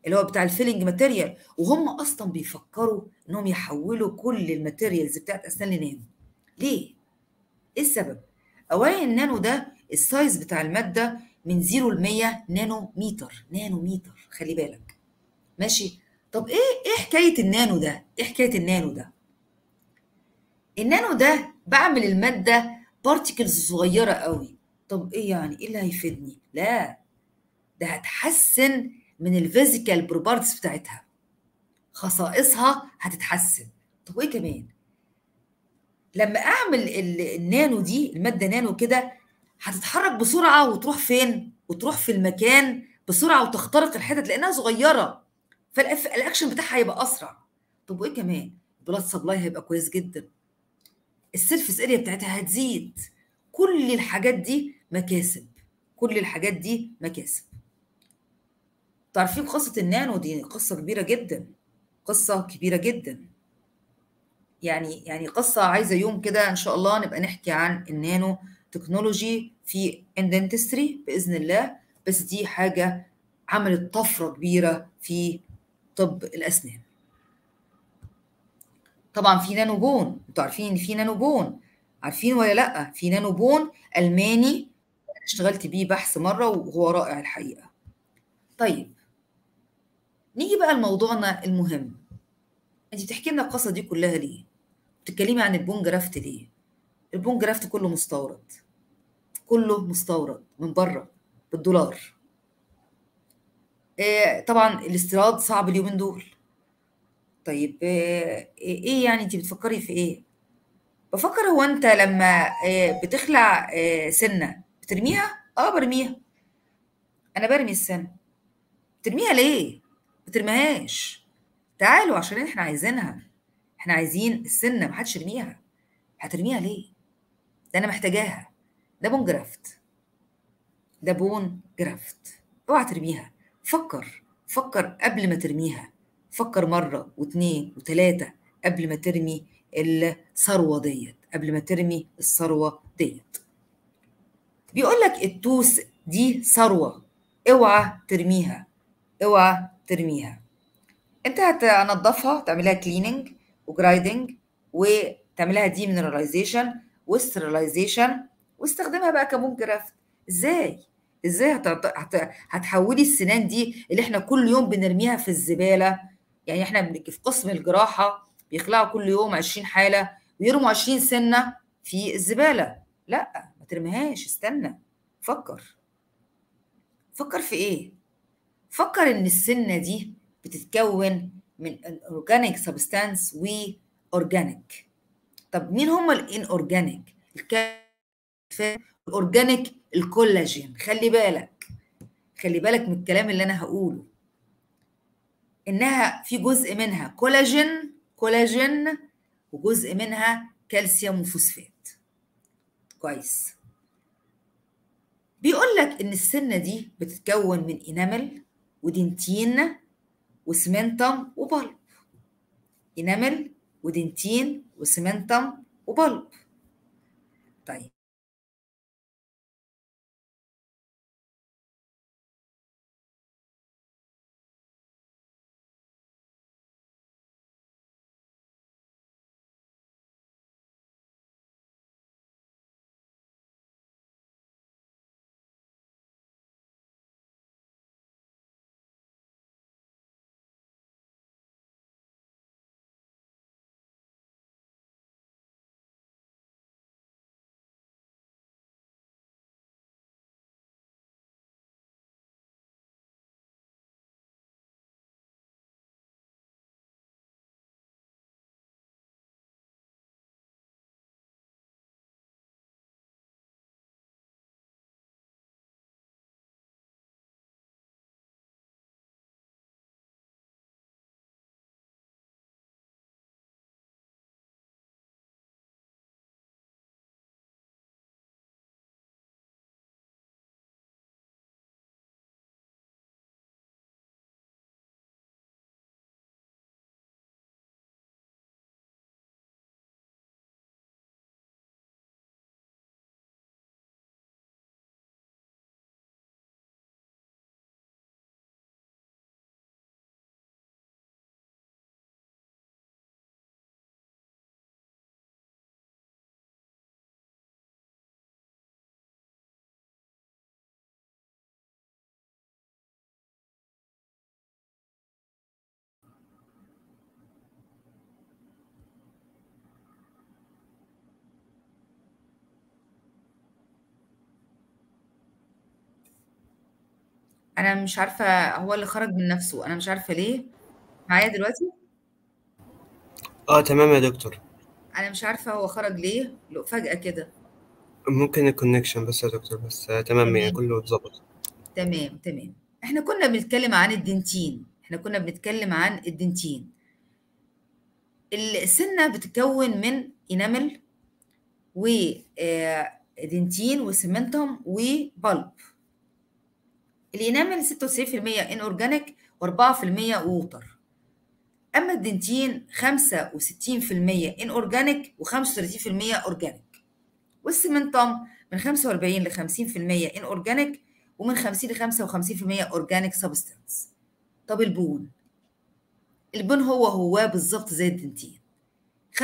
اللي هو بتاع الفيلنج ماتيريال وهم اصلا بيفكروا انهم يحولوا كل الماتيريالز بتاعت اسنان لنانو ليه ايه السبب اولا النانو ده السايز بتاع الماده من 0 ل 100 نانو متر نانو متر خلي بالك ماشي طب ايه ايه حكايه النانو ده ايه حكايه النانو ده النانو ده بعمل الماده بارتيكلز صغيره قوي طب ايه يعني ايه اللي هيفيدني لا ده هتحسن من الفيزيكال بروبرتيز بتاعتها خصائصها هتتحسن طب وايه كمان لما اعمل النانو دي الماده نانو كده هتتحرك بسرعه وتروح فين وتروح في المكان بسرعه وتخترق الحتت لانها صغيره فالاكشن بتاعها هيبقى اسرع طب وايه كمان البلاد سبلاي هيبقى كويس جدا السيرفس اريا بتاعتها هتزيد كل الحاجات دي مكاسب كل الحاجات دي مكاسب تعرفين قصة النانو دي قصة كبيرة جدا قصة كبيرة جدا يعني يعني قصة عايزة يوم كده إن شاء الله نبقى نحكي عن النانو تكنولوجي في اندنتستري بإذن الله بس دي حاجة عملت طفرة كبيرة في طب الأسنان طبعا في نانو بون انتوا عارفين ان في نانو بون عارفين ولا لا في نانو بون الماني اشتغلت بيه بحث مره وهو رائع الحقيقه طيب نيجي بقى لموضوعنا المهم انت بتحكي لنا القصه دي كلها ليه بتتكلمي عن البون جرافت ليه البون جرافت كله مستورد كله مستورد من بره بالدولار إيه طبعا الاستيراد صعب اليومين دول طيب ايه يعني انت بتفكري في ايه بفكر هو انت لما بتخلع سنه بترميها اه برميها انا برمي السنه بترميها ليه بترميهاش تعالوا عشان احنا عايزينها احنا عايزين السنه محدش يرميها هترميها ليه ده انا محتاجاها ده بون جرافت ده بون جرافت اوعى ترميها فكر فكر قبل ما ترميها فكر مرة واتنين وتلاتة قبل ما ترمي الثروة ديت قبل ما ترمي الثروة ديت بيقول لك التوس دي ثروة اوعى ترميها اوعى ترميها انت هتنضفها تعملها كليننج وجرايدنج وتعملها دي مينراليزيشن وسترلايزيشن واستخدمها بقى كمون جرافت ازاي ازاي هت... هت... هتحولي السنان دي اللي احنا كل يوم بنرميها في الزباله يعني احنا في قسم الجراحه بيخلعوا كل يوم 20 حاله ويرموا 20 سنه في الزباله لا ما ترميهاش استنى فكر فكر في ايه فكر ان السنه دي بتتكون من اورجانيك سبستانس واورجانيك طب مين هم الان اورجانيك الاورجانيك الكولاجين خلي بالك خلي بالك من الكلام اللي انا هقوله انها في جزء منها كولاجين كولاجين وجزء منها كالسيوم وفوسفات كويس بيقول لك ان السنه دي بتتكون من انامل ودنتين وسمنتم وبلب انامل ودنتين وسمنتم وبلب طيب أنا مش عارفة هو اللي خرج من نفسه أنا مش عارفة ليه معايا دلوقتي اه تمام يا دكتور أنا مش عارفة هو خرج ليه لو فجأة كده ممكن الكونكشن بس يا دكتور بس آه تمام يعني تمام كله اتظبط تمام تمام احنا كنا بنتكلم عن الدنتين احنا كنا بنتكلم عن الدنتين السنة بتتكون من انامل ودنتين وسيمنتوم وبلب الانامل 96% ان اورجانيك و4% ووتر اما الدنتين 65% ان اورجانيك و35% اورجانيك والسيمنتوم من 45 ل 50% ان اورجانيك ومن 50 ل 55% اورجانيك سبستانس طب البون البون هو هو بالظبط زي الدنتين 65%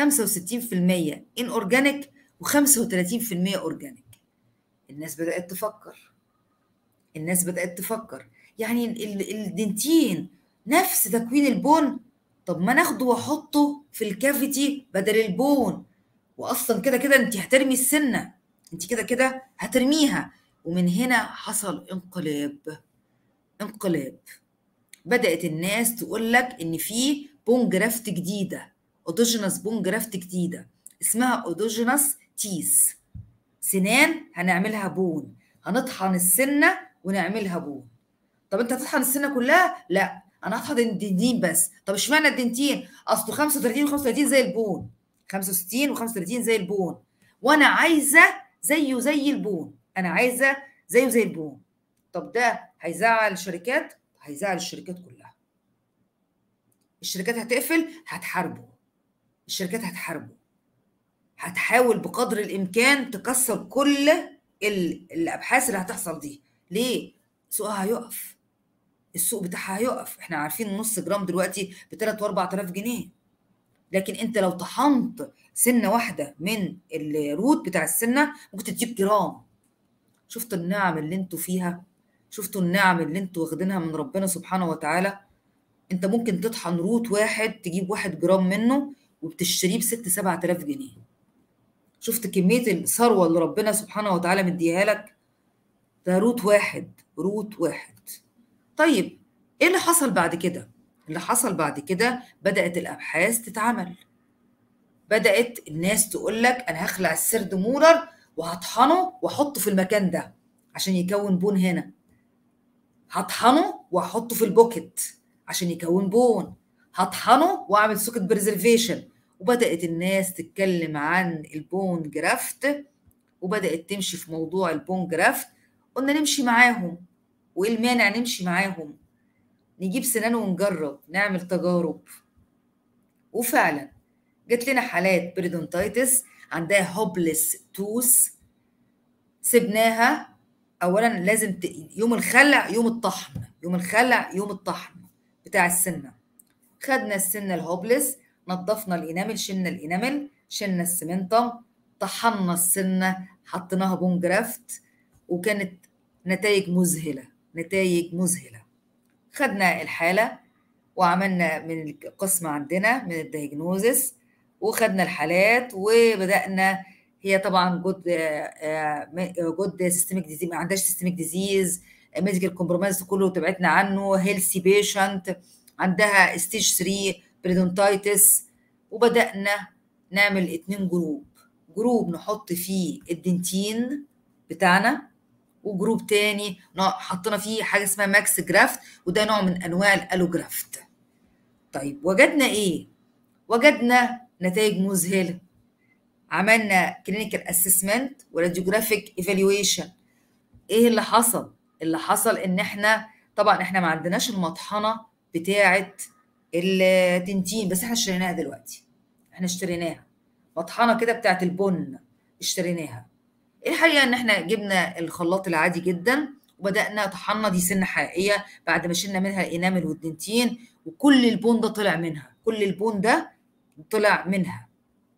ان اورجانيك و35% اورجانيك الناس بدأت تفكر الناس بدأت تفكر يعني ال- الدنتين نفس تكوين البون طب ما ناخده واحطه في الكافيتي بدل البون واصلا كده كده انت هترمي السنه انت كده كده هترميها ومن هنا حصل انقلاب انقلاب بدأت الناس تقول لك ان في بون جرافت جديده اودوجينس بون جرافت جديده اسمها اودوجينس تيس سنان هنعملها بون هنطحن السنه ونعملها بون طب انت هتطحن السنه كلها لا انا هطحن الدنتين بس طب اشمعنى الدنتين اصله 35 و35 زي البون 65 و35 زي البون وانا عايزه زيه زي البون انا عايزه زيه زي البون طب ده هيزعل الشركات هيزعل الشركات كلها الشركات هتقفل هتحاربه الشركات هتحاربه هتحاول بقدر الامكان تكسر كل ال- الابحاث اللي هتحصل دي ليه سوقها هيقف السوق بتاعها هيقف احنا عارفين نص جرام دلوقتي ب 3 و 4000 جنيه لكن انت لو طحنت سنه واحده من الروت بتاع السنه ممكن تديك جرام شفتوا النعم اللي انتوا فيها شفتوا النعم اللي انتوا واخدينها من ربنا سبحانه وتعالى انت ممكن تطحن روت واحد تجيب واحد جرام منه وبتشتريه بست سبعة آلاف جنيه شفت كمية الثروة اللي ربنا سبحانه وتعالى مديها لك ده روت واحد روت واحد طيب ايه اللي حصل بعد كده اللي حصل بعد كده بدأت الأبحاث تتعمل بدأت الناس تقول لك أنا هخلع السرد مولر وهطحنه وأحطه في المكان ده عشان يكون بون هنا هطحنه وأحطه في البوكت عشان يكون بون هطحنه وأعمل سوكت بريزرفيشن وبدأت الناس تتكلم عن البون جرافت وبدأت تمشي في موضوع البون جرافت قلنا نمشي معاهم وإيه المانع نمشي معاهم نجيب سنان ونجرب نعمل تجارب وفعلا جت لنا حالات بريدونتايتس عندها هوبلس توس سبناها اولا لازم ت... يوم الخلع يوم الطحن يوم الخلع يوم الطحن بتاع السنه خدنا السنه الهوبلس نظفنا الانامل شلنا الانامل شلنا السمنتم طحنا السنه حطيناها بون جرافت وكانت نتائج مذهله نتائج مذهله خدنا الحاله وعملنا من القسم عندنا من الدياجنوزس وخدنا الحالات وبدانا هي طبعا جود جود سيستميك ديزيز ما عندهاش سيستميك ديزيز ميديكال كومبرومايز كله تبعتنا عنه هيلثي بيشنت عندها ستيج 3 بريدونتايتس وبدانا نعمل اتنين جروب جروب نحط فيه الدنتين بتاعنا وجروب تاني حطينا فيه حاجه اسمها ماكس جرافت وده نوع من انواع الالوجرافت طيب وجدنا ايه وجدنا نتائج مذهله عملنا كلينيكال اسسمنت وراديوجرافيك ايفالويشن ايه اللي حصل اللي حصل ان احنا طبعا احنا ما عندناش المطحنه بتاعه التنتين بس احنا اشتريناها دلوقتي احنا اشتريناها مطحنه كده بتاعه البن اشتريناها الحقيقه ان احنا جبنا الخلاط العادي جدا وبدانا طحنا دي سنه حقيقيه بعد ما شلنا منها الانامل والدنتين وكل البون ده طلع منها كل البون ده طلع منها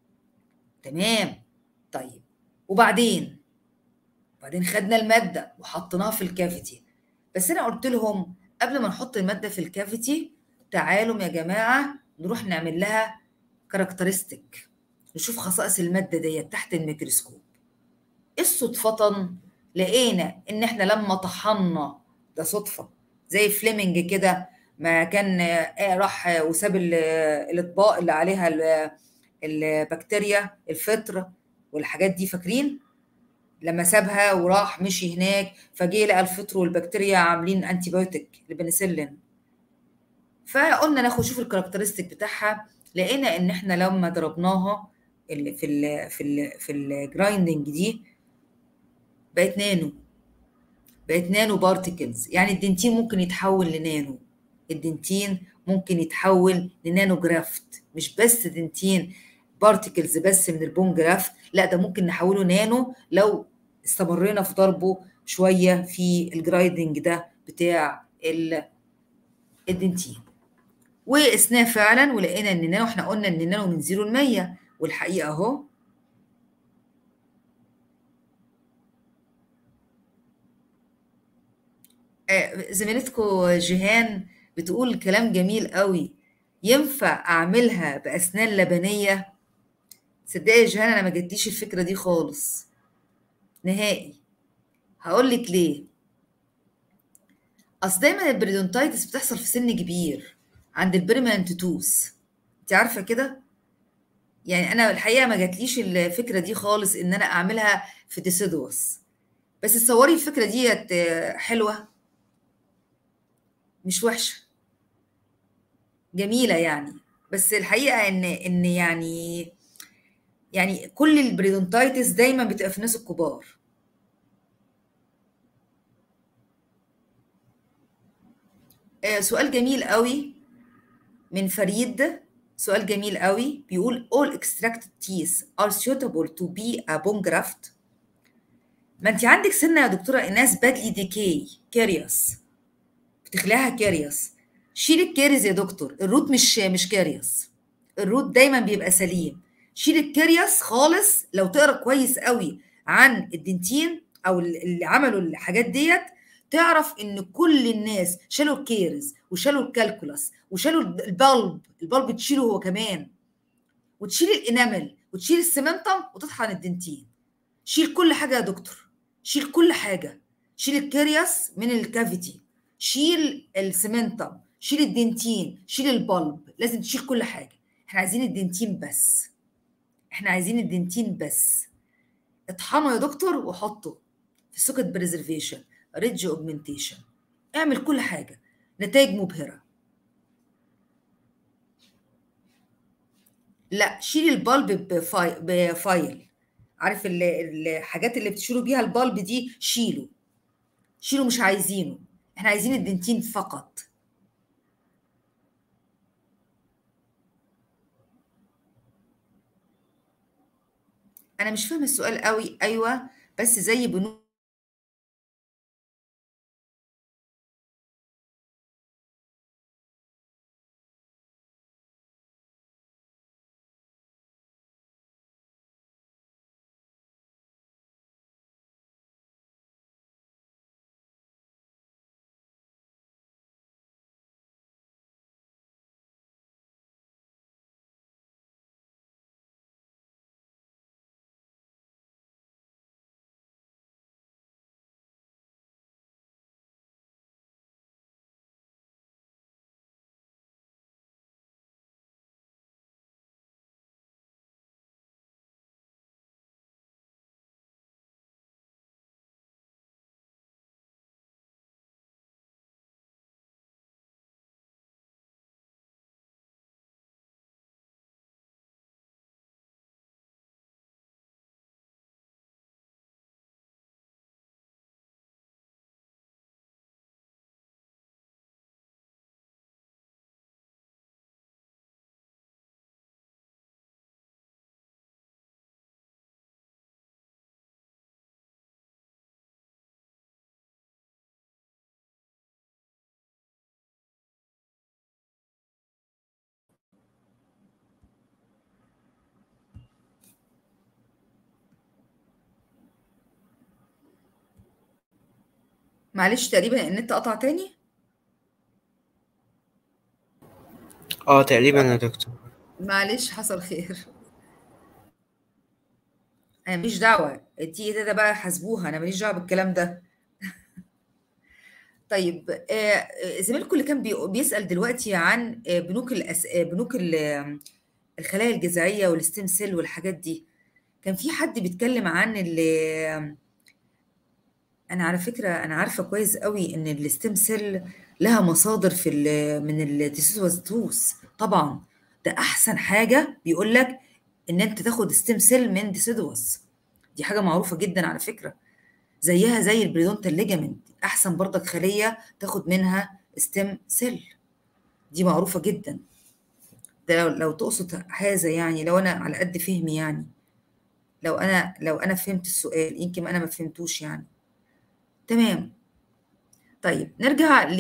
تمام طيب وبعدين وبعدين خدنا الماده وحطيناها في الكافيتي بس انا قلت لهم قبل ما نحط الماده في الكافيتي تعالوا يا جماعه نروح نعمل لها كاركترستيك نشوف خصائص الماده ديت تحت الميكروسكوب صدفة لقينا ان احنا لما طحنا ده صدفة زي فليمنج كده ما كان آه، راح وساب ال- الاطباق اللي عليها ال- البكتيريا الفطر والحاجات دي فاكرين لما سابها وراح مشي هناك فجه لقى الفطر والبكتيريا عاملين انتي بايوتيك البنسلين فقلنا ناخد شوف الكاركترستيك بتاعها لقينا ان احنا لما ضربناها ال- في ال في ال في الجرايندنج دي بقت نانو بقت نانو بارتكلز يعني الدنتين ممكن يتحول لنانو الدنتين ممكن يتحول لنانو جرافت مش بس دنتين بارتكلز بس من البون جرافت لا ده ممكن نحوله نانو لو استمرينا في ضربه شويه في الجرايدنج ده بتاع ال- الدنتين وقسناه فعلا ولقينا ان نانو احنا قلنا ان نانو من 0 ل 100 والحقيقه اهو آه، زميلتكم جيهان بتقول كلام جميل قوي ينفع اعملها باسنان لبنيه صدقي يا جيهان انا ما جاتليش الفكره دي خالص نهائي هقول لك ليه اصل دايما البريدونتايتس بتحصل في سن كبير عند البريمننت توث انت عارفه كده يعني انا الحقيقه ما جاتليش الفكره دي خالص ان انا اعملها في ديسيدوس بس تصوري الفكره ديت آه، حلوه مش وحشه جميله يعني بس الحقيقه ان ان يعني يعني كل البريدونتايتس دايما بتبقى في الناس الكبار آه، سؤال جميل قوي من فريد سؤال جميل قوي بيقول all extracted teeth are suitable to be a bone graft ما انت عندك سنه يا دكتوره ايناس بادلي ديكي كاريوس بتخليها كاريوس شيل الكاريز يا دكتور الروت مش مش كاريوس الروت دايما بيبقى سليم شيل الكاريوس خالص لو تقرا كويس قوي عن الدنتين او اللي عملوا الحاجات ديت تعرف ان كل الناس شالوا الكيرز وشالوا الكالكولاس وشالوا البلب البلب تشيله هو كمان وتشيل الانامل وتشيل السمنتم وتطحن الدنتين شيل كل حاجه يا دكتور شيل كل حاجه شيل الكرياس من الكافيتي شيل السمنتم شيل الدنتين شيل البلب لازم تشيل كل حاجه احنا عايزين الدنتين بس احنا عايزين الدنتين بس اطحنه يا دكتور وحطه في سوكت بريزرفيشن ريدج اوجمنتيشن اعمل كل حاجه نتائج مبهره لا شيل البلب بفاي... بفايل عارف ال- الحاجات اللي بتشيلوا بيها البلب دي شيله شيله مش عايزينه احنا عايزين الدنتين فقط انا مش فاهمه السؤال قوي ايوه بس زي بنود معلش تقريبا النت قطع تاني اه تقريبا يا دكتور معلش حصل خير انا ماليش دعوه دي ده بقى حاسبوها انا ماليش دعوه بالكلام ده طيب آه، زميلكم اللي كان بي- بيسأل دلوقتي عن آه، بنوك الأس... آه، بنوك ال- الخلايا الجذعية والستيم سيل والحاجات دي كان في حد بيتكلم عن اللي انا على فكرة انا عارفة كويس قوي ان الستيم سيل لها مصادر في ال... من الديسيدوز طبعا ده احسن حاجة بيقول لك ان انت تاخد ستيم سيل من ديسيدوز دي حاجة معروفة جدا على فكرة زيها زي البريدونتال ليجامنت احسن برضك خليه تاخد منها ستيم سيل دي معروفه جدا ده لو, لو تقصد هذا يعني لو انا على قد فهمي يعني لو انا لو انا فهمت السؤال يمكن انا ما فهمتوش يعني تمام طيب نرجع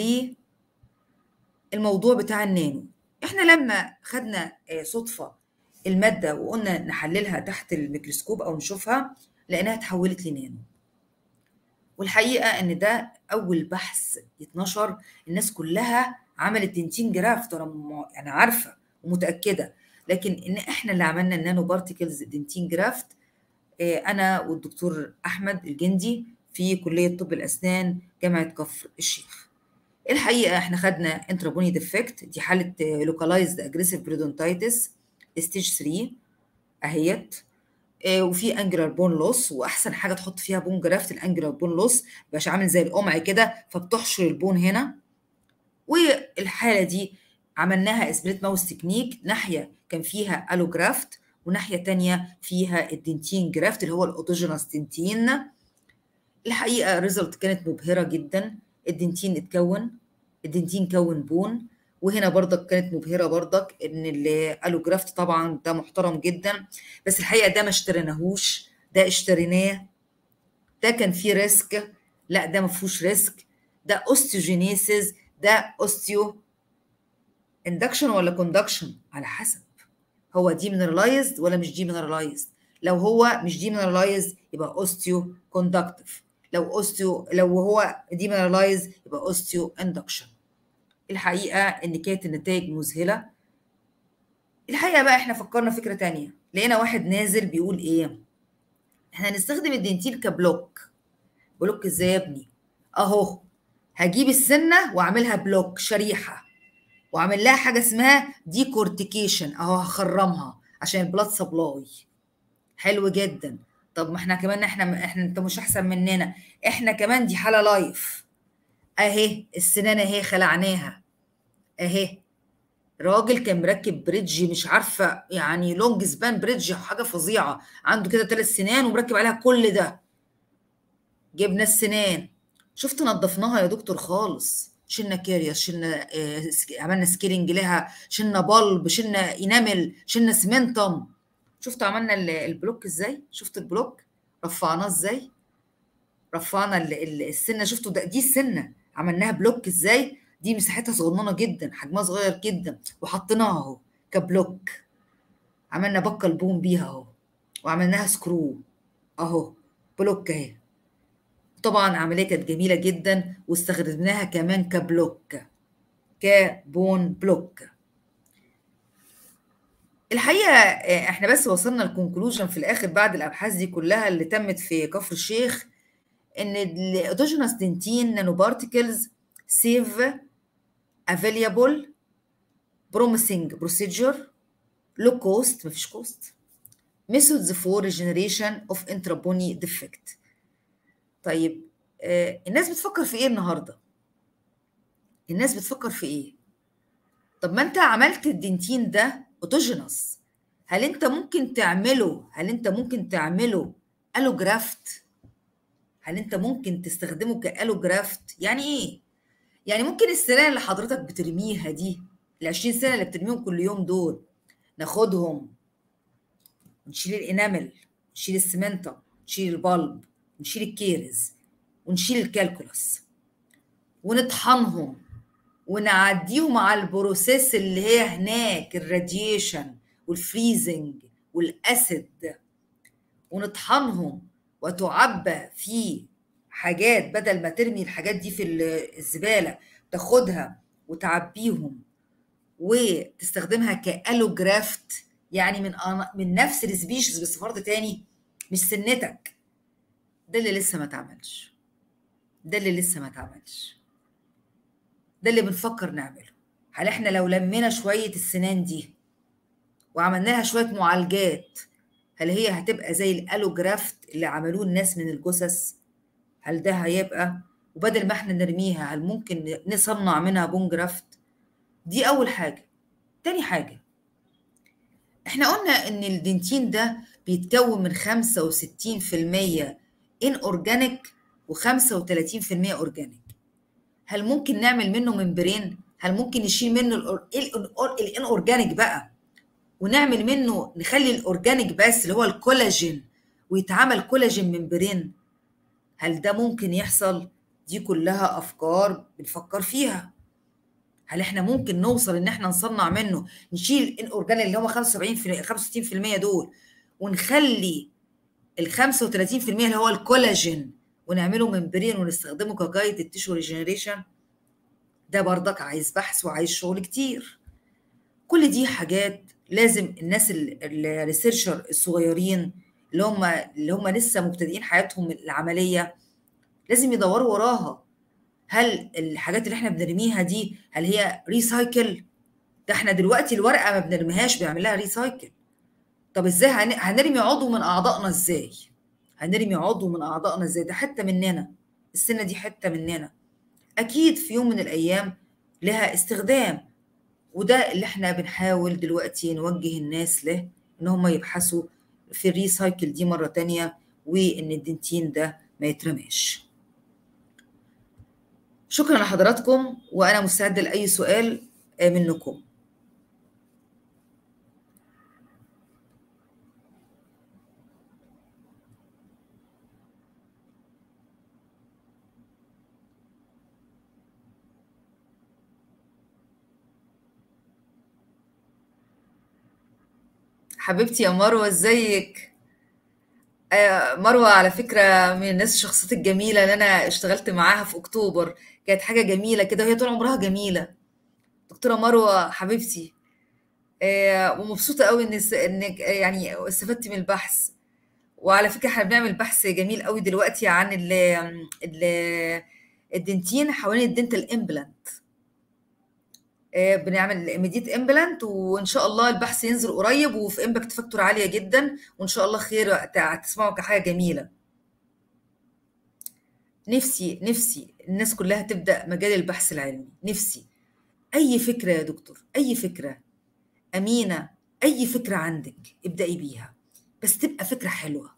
للموضوع بتاع النانو احنا لما خدنا آه، صدفه الماده وقلنا نحللها تحت الميكروسكوب او نشوفها لقيناها اتحولت لنانو والحقيقه ان ده اول بحث يتنشر الناس كلها عملت دنتين جرافت وانا م- انا عارفه ومتاكده لكن ان احنا اللي عملنا النانو بارتيكلز دنتين جرافت آه، انا والدكتور احمد الجندي في كليه طب الاسنان جامعه كفر الشيخ الحقيقه احنا خدنا انترابوني ديفكت دي حاله لوكالايزد اجريسيف بريدونتايتس ستيج 3 اهيت آه، وفي انجلر بون لوس واحسن حاجه تحط فيها بون جرافت الانجلر بون لوس مبقاش عامل زي القمع كده فبتحشر البون هنا والحاله دي عملناها اسبريت ماوس تكنيك ناحيه كان فيها الو جرافت وناحيه تانية فيها الدنتين جرافت اللي هو الاوتوجينوس دنتين الحقيقه الريزلت كانت مبهره جدا الدنتين اتكون الدنتين كون بون وهنا برضك كانت مبهره برضك ان الالو جرافت طبعا ده محترم جدا بس الحقيقه ده ما اشتريناهوش ده اشتريناه ده كان فيه ريسك لا ده ما فيهوش ريسك ده اوستيوجينيسيس ده اوستيو اندكشن ولا كوندكشن على حسب هو دي مينرالايزد ولا مش دي مينرالايزد لو هو مش دي مينرالايزد يبقى اوستيو كوندكتيف لو اوستيو لو هو دي مينرالايزد يبقى اوستيو اندكشن الحقيقه ان كانت النتائج مذهله الحقيقه بقى احنا فكرنا فكره تانية لقينا واحد نازل بيقول ايه احنا هنستخدم الدنتيل كبلوك بلوك ازاي يا ابني اهو هجيب السنه واعملها بلوك شريحه واعمل لها حاجه اسمها ديكورتيكيشن اهو هخرمها عشان البلاد سبلاي حلو جدا طب ما احنا كمان احنا احنا انت مش احسن مننا احنا كمان دي حاله لايف اهي السنان اهي خلعناها اهي راجل كان مركب بريدج مش عارفه يعني لونج سبان بريدج حاجه فظيعه عنده كده ثلاث سنان ومركب عليها كل ده جبنا السنان شفت نظفناها يا دكتور خالص شلنا كاريوس شلنا آه، سك- عملنا سكيلنج لها شلنا بلب شلنا انامل شلنا سمنتم شفت عملنا ال- البلوك ازاي شفت البلوك رفعناه ازاي رفعنا ال- ال- السنه شفتوا ده دي السنه عملناها بلوك ازاي دي مساحتها صغننه جدا حجمها صغير جدا وحطيناها اهو كبلوك عملنا بكه البوم بيها اهو وعملناها سكرو اهو بلوك اهي طبعا عمليه كانت جميله جدا واستخدمناها كمان كبلوك كبون بلوك الحقيقه آه، احنا بس وصلنا للكونكلوجن في الاخر بعد الابحاث دي كلها اللي تمت في كفر الشيخ ان الاوتوجينوس دنتين نانو بارتيكلز سيف available promising procedure low cost مفيش كوست methods for regeneration of intrabony defect طيب آه الناس بتفكر في ايه النهارده الناس بتفكر في ايه طب ما انت عملت الدنتين ده اوتوجينوس هل انت ممكن تعمله هل انت ممكن تعمله الوجرافت هل انت ممكن تستخدمه كالوجرافت يعني ايه يعني ممكن السنه اللي حضرتك بترميها دي ال 20 سنه اللي بترميهم كل يوم دول ناخدهم نشيل الانامل نشيل السمنتم نشيل البلب نشيل الكيرز ونشيل الكالكولس ونطحنهم ونعديهم على البروسيس اللي هي هناك الراديشن والفريزنج والاسيد ونطحنهم وتعبى في حاجات بدل ما ترمي الحاجات دي في الزباله تاخدها وتعبيهم وتستخدمها كالوجرافت يعني من أنا- من نفس السبيشيز بس فرد تاني مش سنتك ده اللي لسه ما اتعملش ده اللي لسه ما اتعملش ده اللي بنفكر نعمله هل احنا لو لمينا شويه السنان دي وعملنا لها شويه معالجات هل هي هتبقى زي الالوجرافت اللي عملوه الناس من الجثث هل ده هيبقى وبدل ما احنا نرميها هل ممكن نصنع منها بون جرافت دي اول حاجه تاني حاجه احنا قلنا ان الدنتين ده بيتكون من 65% ان اورجانيك و35% اورجانيك هل ممكن نعمل منه ممبرين هل ممكن نشيل منه الان اورجانيك بقى ونعمل منه نخلي الاورجانيك بس اللي هو الكولاجين ويتعمل كولاجين ممبرين هل ده ممكن يحصل دي كلها افكار بنفكر فيها هل احنا ممكن نوصل ان احنا نصنع منه نشيل الاورجانيك اللي هم 75 65% دول ونخلي ال 35% اللي هو الكولاجين ونعمله ممبرين ونستخدمه كجايد التيشو ريجنريشن ده برضك عايز بحث وعايز شغل كتير كل دي حاجات لازم الناس الريسيرشر الصغيرين اللي هم اللي هم لسه مبتدئين حياتهم العمليه لازم يدوروا وراها هل الحاجات اللي احنا بنرميها دي هل هي ريسايكل ده احنا دلوقتي الورقه ما بنرميهاش بيعمل لها ريسايكل طب ازاي هنرمي عضو من اعضائنا ازاي هنرمي عضو من اعضائنا ازاي ده حته مننا السنه دي حته مننا اكيد في يوم من الايام لها استخدام وده اللي احنا بنحاول دلوقتي نوجه الناس له ان هم يبحثوا في الريسايكل دي مره تانية وان الدنتين ده ما يترماش شكرا لحضراتكم وانا مستعده لاي سؤال منكم حبيبتي يا مروه ازيك آه مروه على فكره من الناس الشخصيات الجميله اللي انا اشتغلت معاها في اكتوبر كانت حاجه جميله كده وهي طول عمرها جميله دكتوره مروه حبيبتي آه ومبسوطه قوي ان انك يعني استفدت من البحث وعلى فكره احنا بنعمل بحث جميل قوي دلوقتي عن ال ال الدنتين حوالين الدنتال امبلانت بنعمل ايميديت امبلانت وان شاء الله البحث ينزل قريب وفي امباكت فاكتور عاليه جدا وان شاء الله خير هتسمعوا كحاجه جميله نفسي نفسي الناس كلها تبدا مجال البحث العلمي نفسي اي فكره يا دكتور اي فكره امينه اي فكره عندك ابدأي بيها بس تبقى فكره حلوه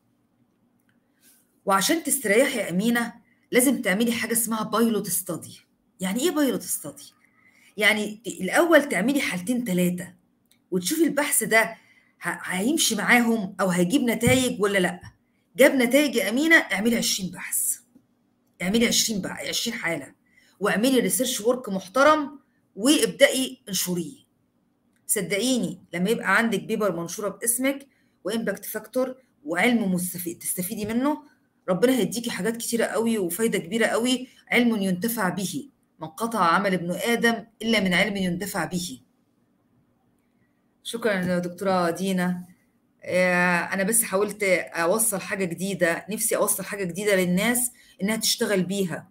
وعشان تستريحي يا امينه لازم تعملي حاجه اسمها بايلوت ستادي يعني ايه بايلوت ستادي يعني الاول تعملي حالتين ثلاثه وتشوفي البحث ده هيمشي معاهم او هيجيب نتائج ولا لا جاب نتائج يا امينه اعملي 20 بحث اعملي 20 بقى 20 حاله واعملي ريسيرش ورك محترم وابدأي انشريه صدقيني لما يبقى عندك بيبر منشوره باسمك وامباكت فاكتور وعلم مستفيد تستفيدي منه ربنا هيديكي حاجات كتيره قوي وفايده كبيره قوي علم ينتفع به من قطع عمل ابن ادم الا من علم ينتفع به شكرا يا دكتوره دينا انا بس حاولت اوصل حاجه جديده نفسي اوصل حاجه جديده للناس انها تشتغل بيها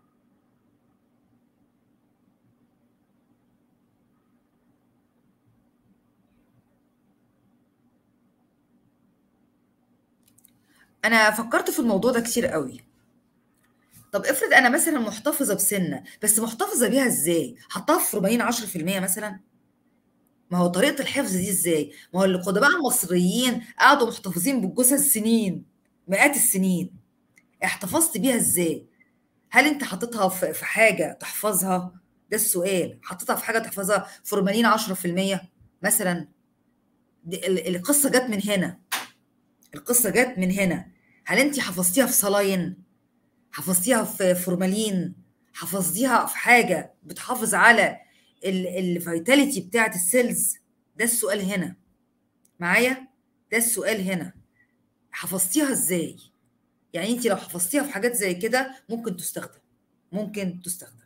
انا فكرت في الموضوع ده كتير قوي طب افرض انا مثلا محتفظه بسنه بس محتفظه بيها ازاي حطها في فورمالين 10% مثلا ما هو طريقه الحفظ دي ازاي ما هو القدماء المصريين قعدوا محتفظين بالجثث سنين مئات السنين احتفظت بيها ازاي هل انت حاططها في حاجه تحفظها ده السؤال حطيتها في حاجه تحفظها فورمالين 10% مثلا القصه جت من هنا القصه جت من هنا هل انت حفظتيها في صلاين حفظتيها في فورمالين حفظتيها في حاجه بتحافظ على الفيتاليتي بتاعه السيلز ده السؤال هنا معايا ده السؤال هنا حفظتيها ازاي يعني انت لو حفظتيها في حاجات زي كده ممكن تستخدم ممكن تستخدم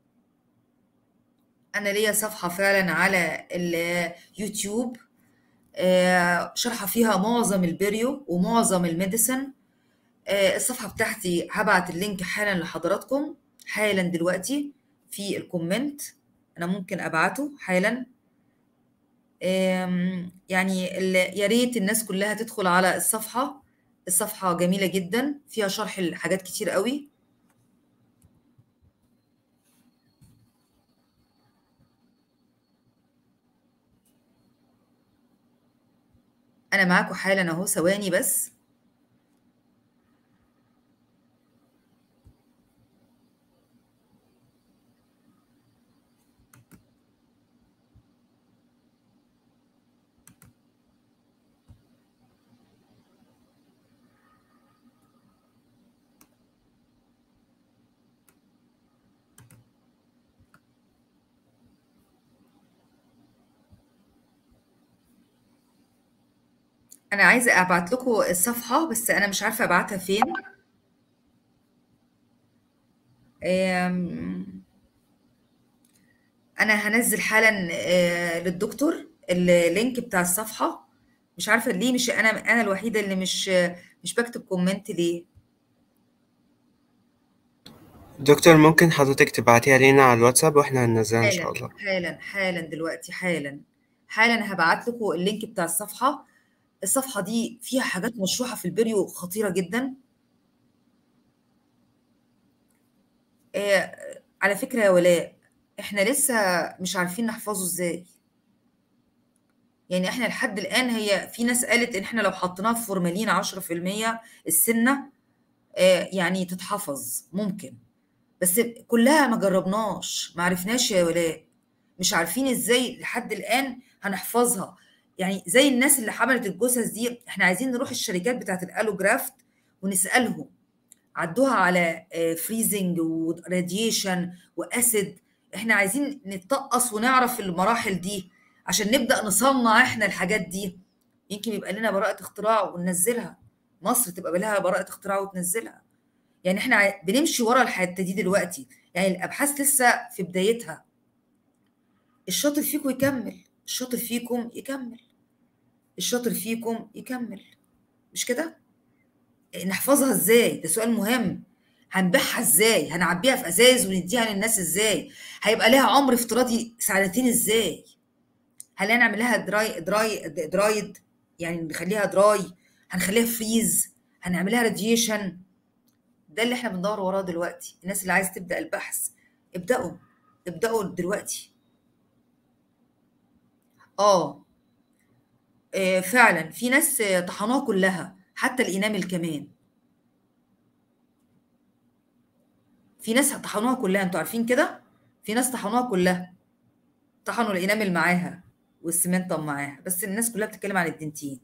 انا ليا صفحه فعلا على اليوتيوب آه، شارحة فيها معظم البريو ومعظم الميديسن آه، الصفحة بتاعتي هبعت اللينك حالا لحضراتكم حالا دلوقتي في الكومنت أنا ممكن أبعته حالا آم، يعني ال- يا ريت الناس كلها تدخل على الصفحة الصفحة جميلة جدا فيها شرح لحاجات كتير قوي أنا معاكم حالا أهو ثواني بس أنا عايزة أبعت لكم الصفحة بس أنا مش عارفة أبعتها فين آم، أنا هنزل حالا آه، للدكتور اللينك بتاع الصفحة مش عارفة ليه مش أنا أنا الوحيدة اللي مش مش بكتب كومنت ليه دكتور ممكن حضرتك تبعتيها لينا على الواتساب واحنا هننزلها ان شاء حالا الله حالا حالا دلوقتي حالا حالا هبعت لكم اللينك بتاع الصفحة الصفحة دي فيها حاجات مشروحة في البريو خطيرة جدا آه، على فكرة يا ولاء احنا لسه مش عارفين نحفظه ازاي يعني احنا لحد الآن هي في ناس قالت ان احنا لو حطيناه في فورمالين 10% السنة آه، يعني تتحفظ ممكن بس كلها ما جربناش ما عرفناش يا ولاء مش عارفين ازاي لحد الآن هنحفظها يعني زي الناس اللي حملت الجثث دي احنا عايزين نروح الشركات بتاعت الالوجرافت ونسألهم عدوها على فريزنج وراديشن واسيد احنا عايزين نتطقص ونعرف المراحل دي عشان نبدأ نصنع احنا الحاجات دي يمكن يبقى لنا براءة اختراع وننزلها مصر تبقى لها براءة اختراع وتنزلها يعني احنا عاي- بنمشي ورا الحته دي دلوقتي يعني الابحاث لسه في بدايتها الشاطر فيكم يكمل الشاطر فيكم يكمل الشاطر فيكم يكمل مش كده نحفظها ازاي ده سؤال مهم هنبيعها ازاي هنعبيها في ازايز ونديها للناس ازاي هيبقى لها عمر افتراضي سنتين ازاي هل هنعمل لها دراي دراي درايد يعني نخليها دراي هنخليها فريز هنعمل لها راديشن ده اللي احنا بندور وراه دلوقتي الناس اللي عايز تبدا البحث ابداوا ابداوا دلوقتي اه آه، فعلا في ناس آه، طحنوها كلها حتى الانامل كمان في ناس طحنوها كلها انتوا عارفين كده في ناس طحنوها كلها طحنوا الانامل معاها والسمنتم معاها بس الناس كلها بتتكلم عن الدنتين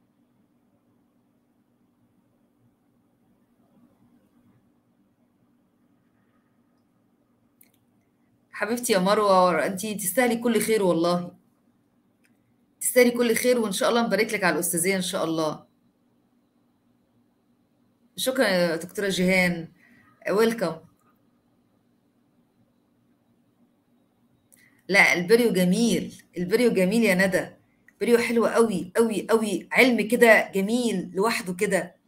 حبيبتي يا مروه انت تستاهلي كل خير والله تستاهلي كل خير وان شاء الله نبارك لك على الاستاذيه ان شاء الله شكرا يا دكتوره جيهان ويلكم لا البريو جميل البريو جميل يا ندى بريو حلو قوي قوي قوي علم كده جميل لوحده كده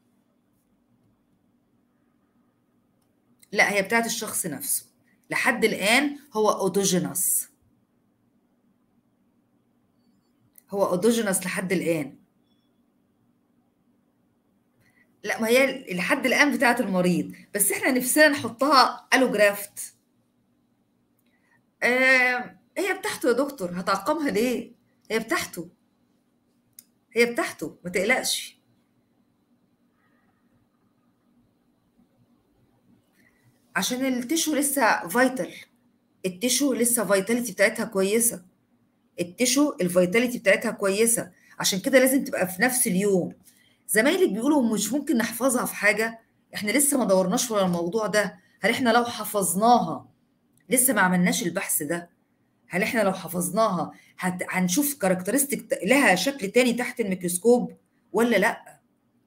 لا هي بتاعت الشخص نفسه لحد الآن هو أودوجينوس هو أودوجينوس لحد الآن لا ما هي لحد الآن بتاعت المريض بس احنا نفسنا نحطها ألوجرافت آه هي بتاعته يا دكتور هتعقمها ليه هي بتاعته هي بتاعته ما تقلقش عشان التشو لسه فايتال التشو لسه فايتاليتي بتاعتها كويسه التشو الفيتاليتي بتاعتها كويسه عشان كده لازم تبقى في نفس اليوم زمايلك بيقولوا مش ممكن نحفظها في حاجه احنا لسه ما دورناش ورا الموضوع ده هل احنا لو حفظناها لسه ما عملناش البحث ده هل احنا لو حفظناها هت... هنشوف كاركترستيك لها شكل تاني تحت الميكروسكوب ولا لا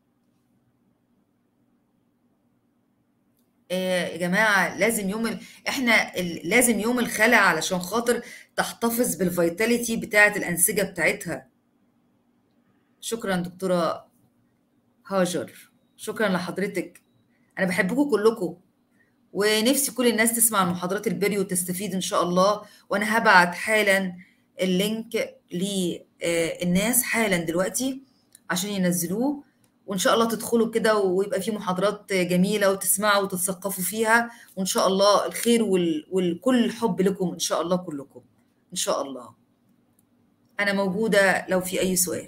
آه يا جماعه لازم يوم ال... احنا ال... لازم يوم الخلع علشان خاطر تحتفظ بالفيتاليتي بتاعه الانسجه بتاعتها شكرا دكتورة هاجر شكرا لحضرتك أنا بحبكم كلكم ونفسي كل الناس تسمع عن محاضرات البري وتستفيد إن شاء الله وأنا هبعت حالا اللينك للناس حالا دلوقتي عشان ينزلوه وإن شاء الله تدخلوا كده ويبقى في محاضرات جميلة وتسمعوا وتتثقفوا فيها وإن شاء الله الخير وال... والكل الحب لكم إن شاء الله كلكم إن شاء الله أنا موجودة لو في أي سؤال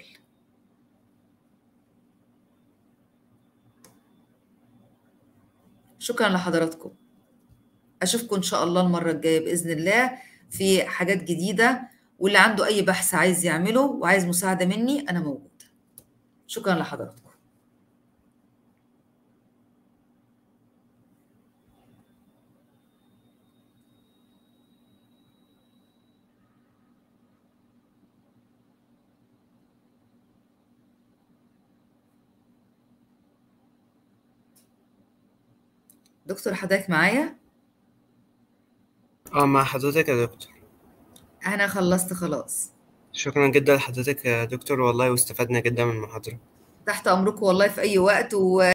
شكرا لحضراتكم أشوفكم إن شاء الله المرة الجاية بإذن الله في حاجات جديدة واللي عنده أي بحث عايز يعمله وعايز مساعدة مني أنا موجودة شكرا لحضراتكم دكتور حضرتك معايا اه مع حضرتك يا دكتور أنا خلصت خلاص شكرا جدا لحضرتك يا دكتور والله واستفدنا جدا من المحاضرة تحت أمركم والله في أي وقت و...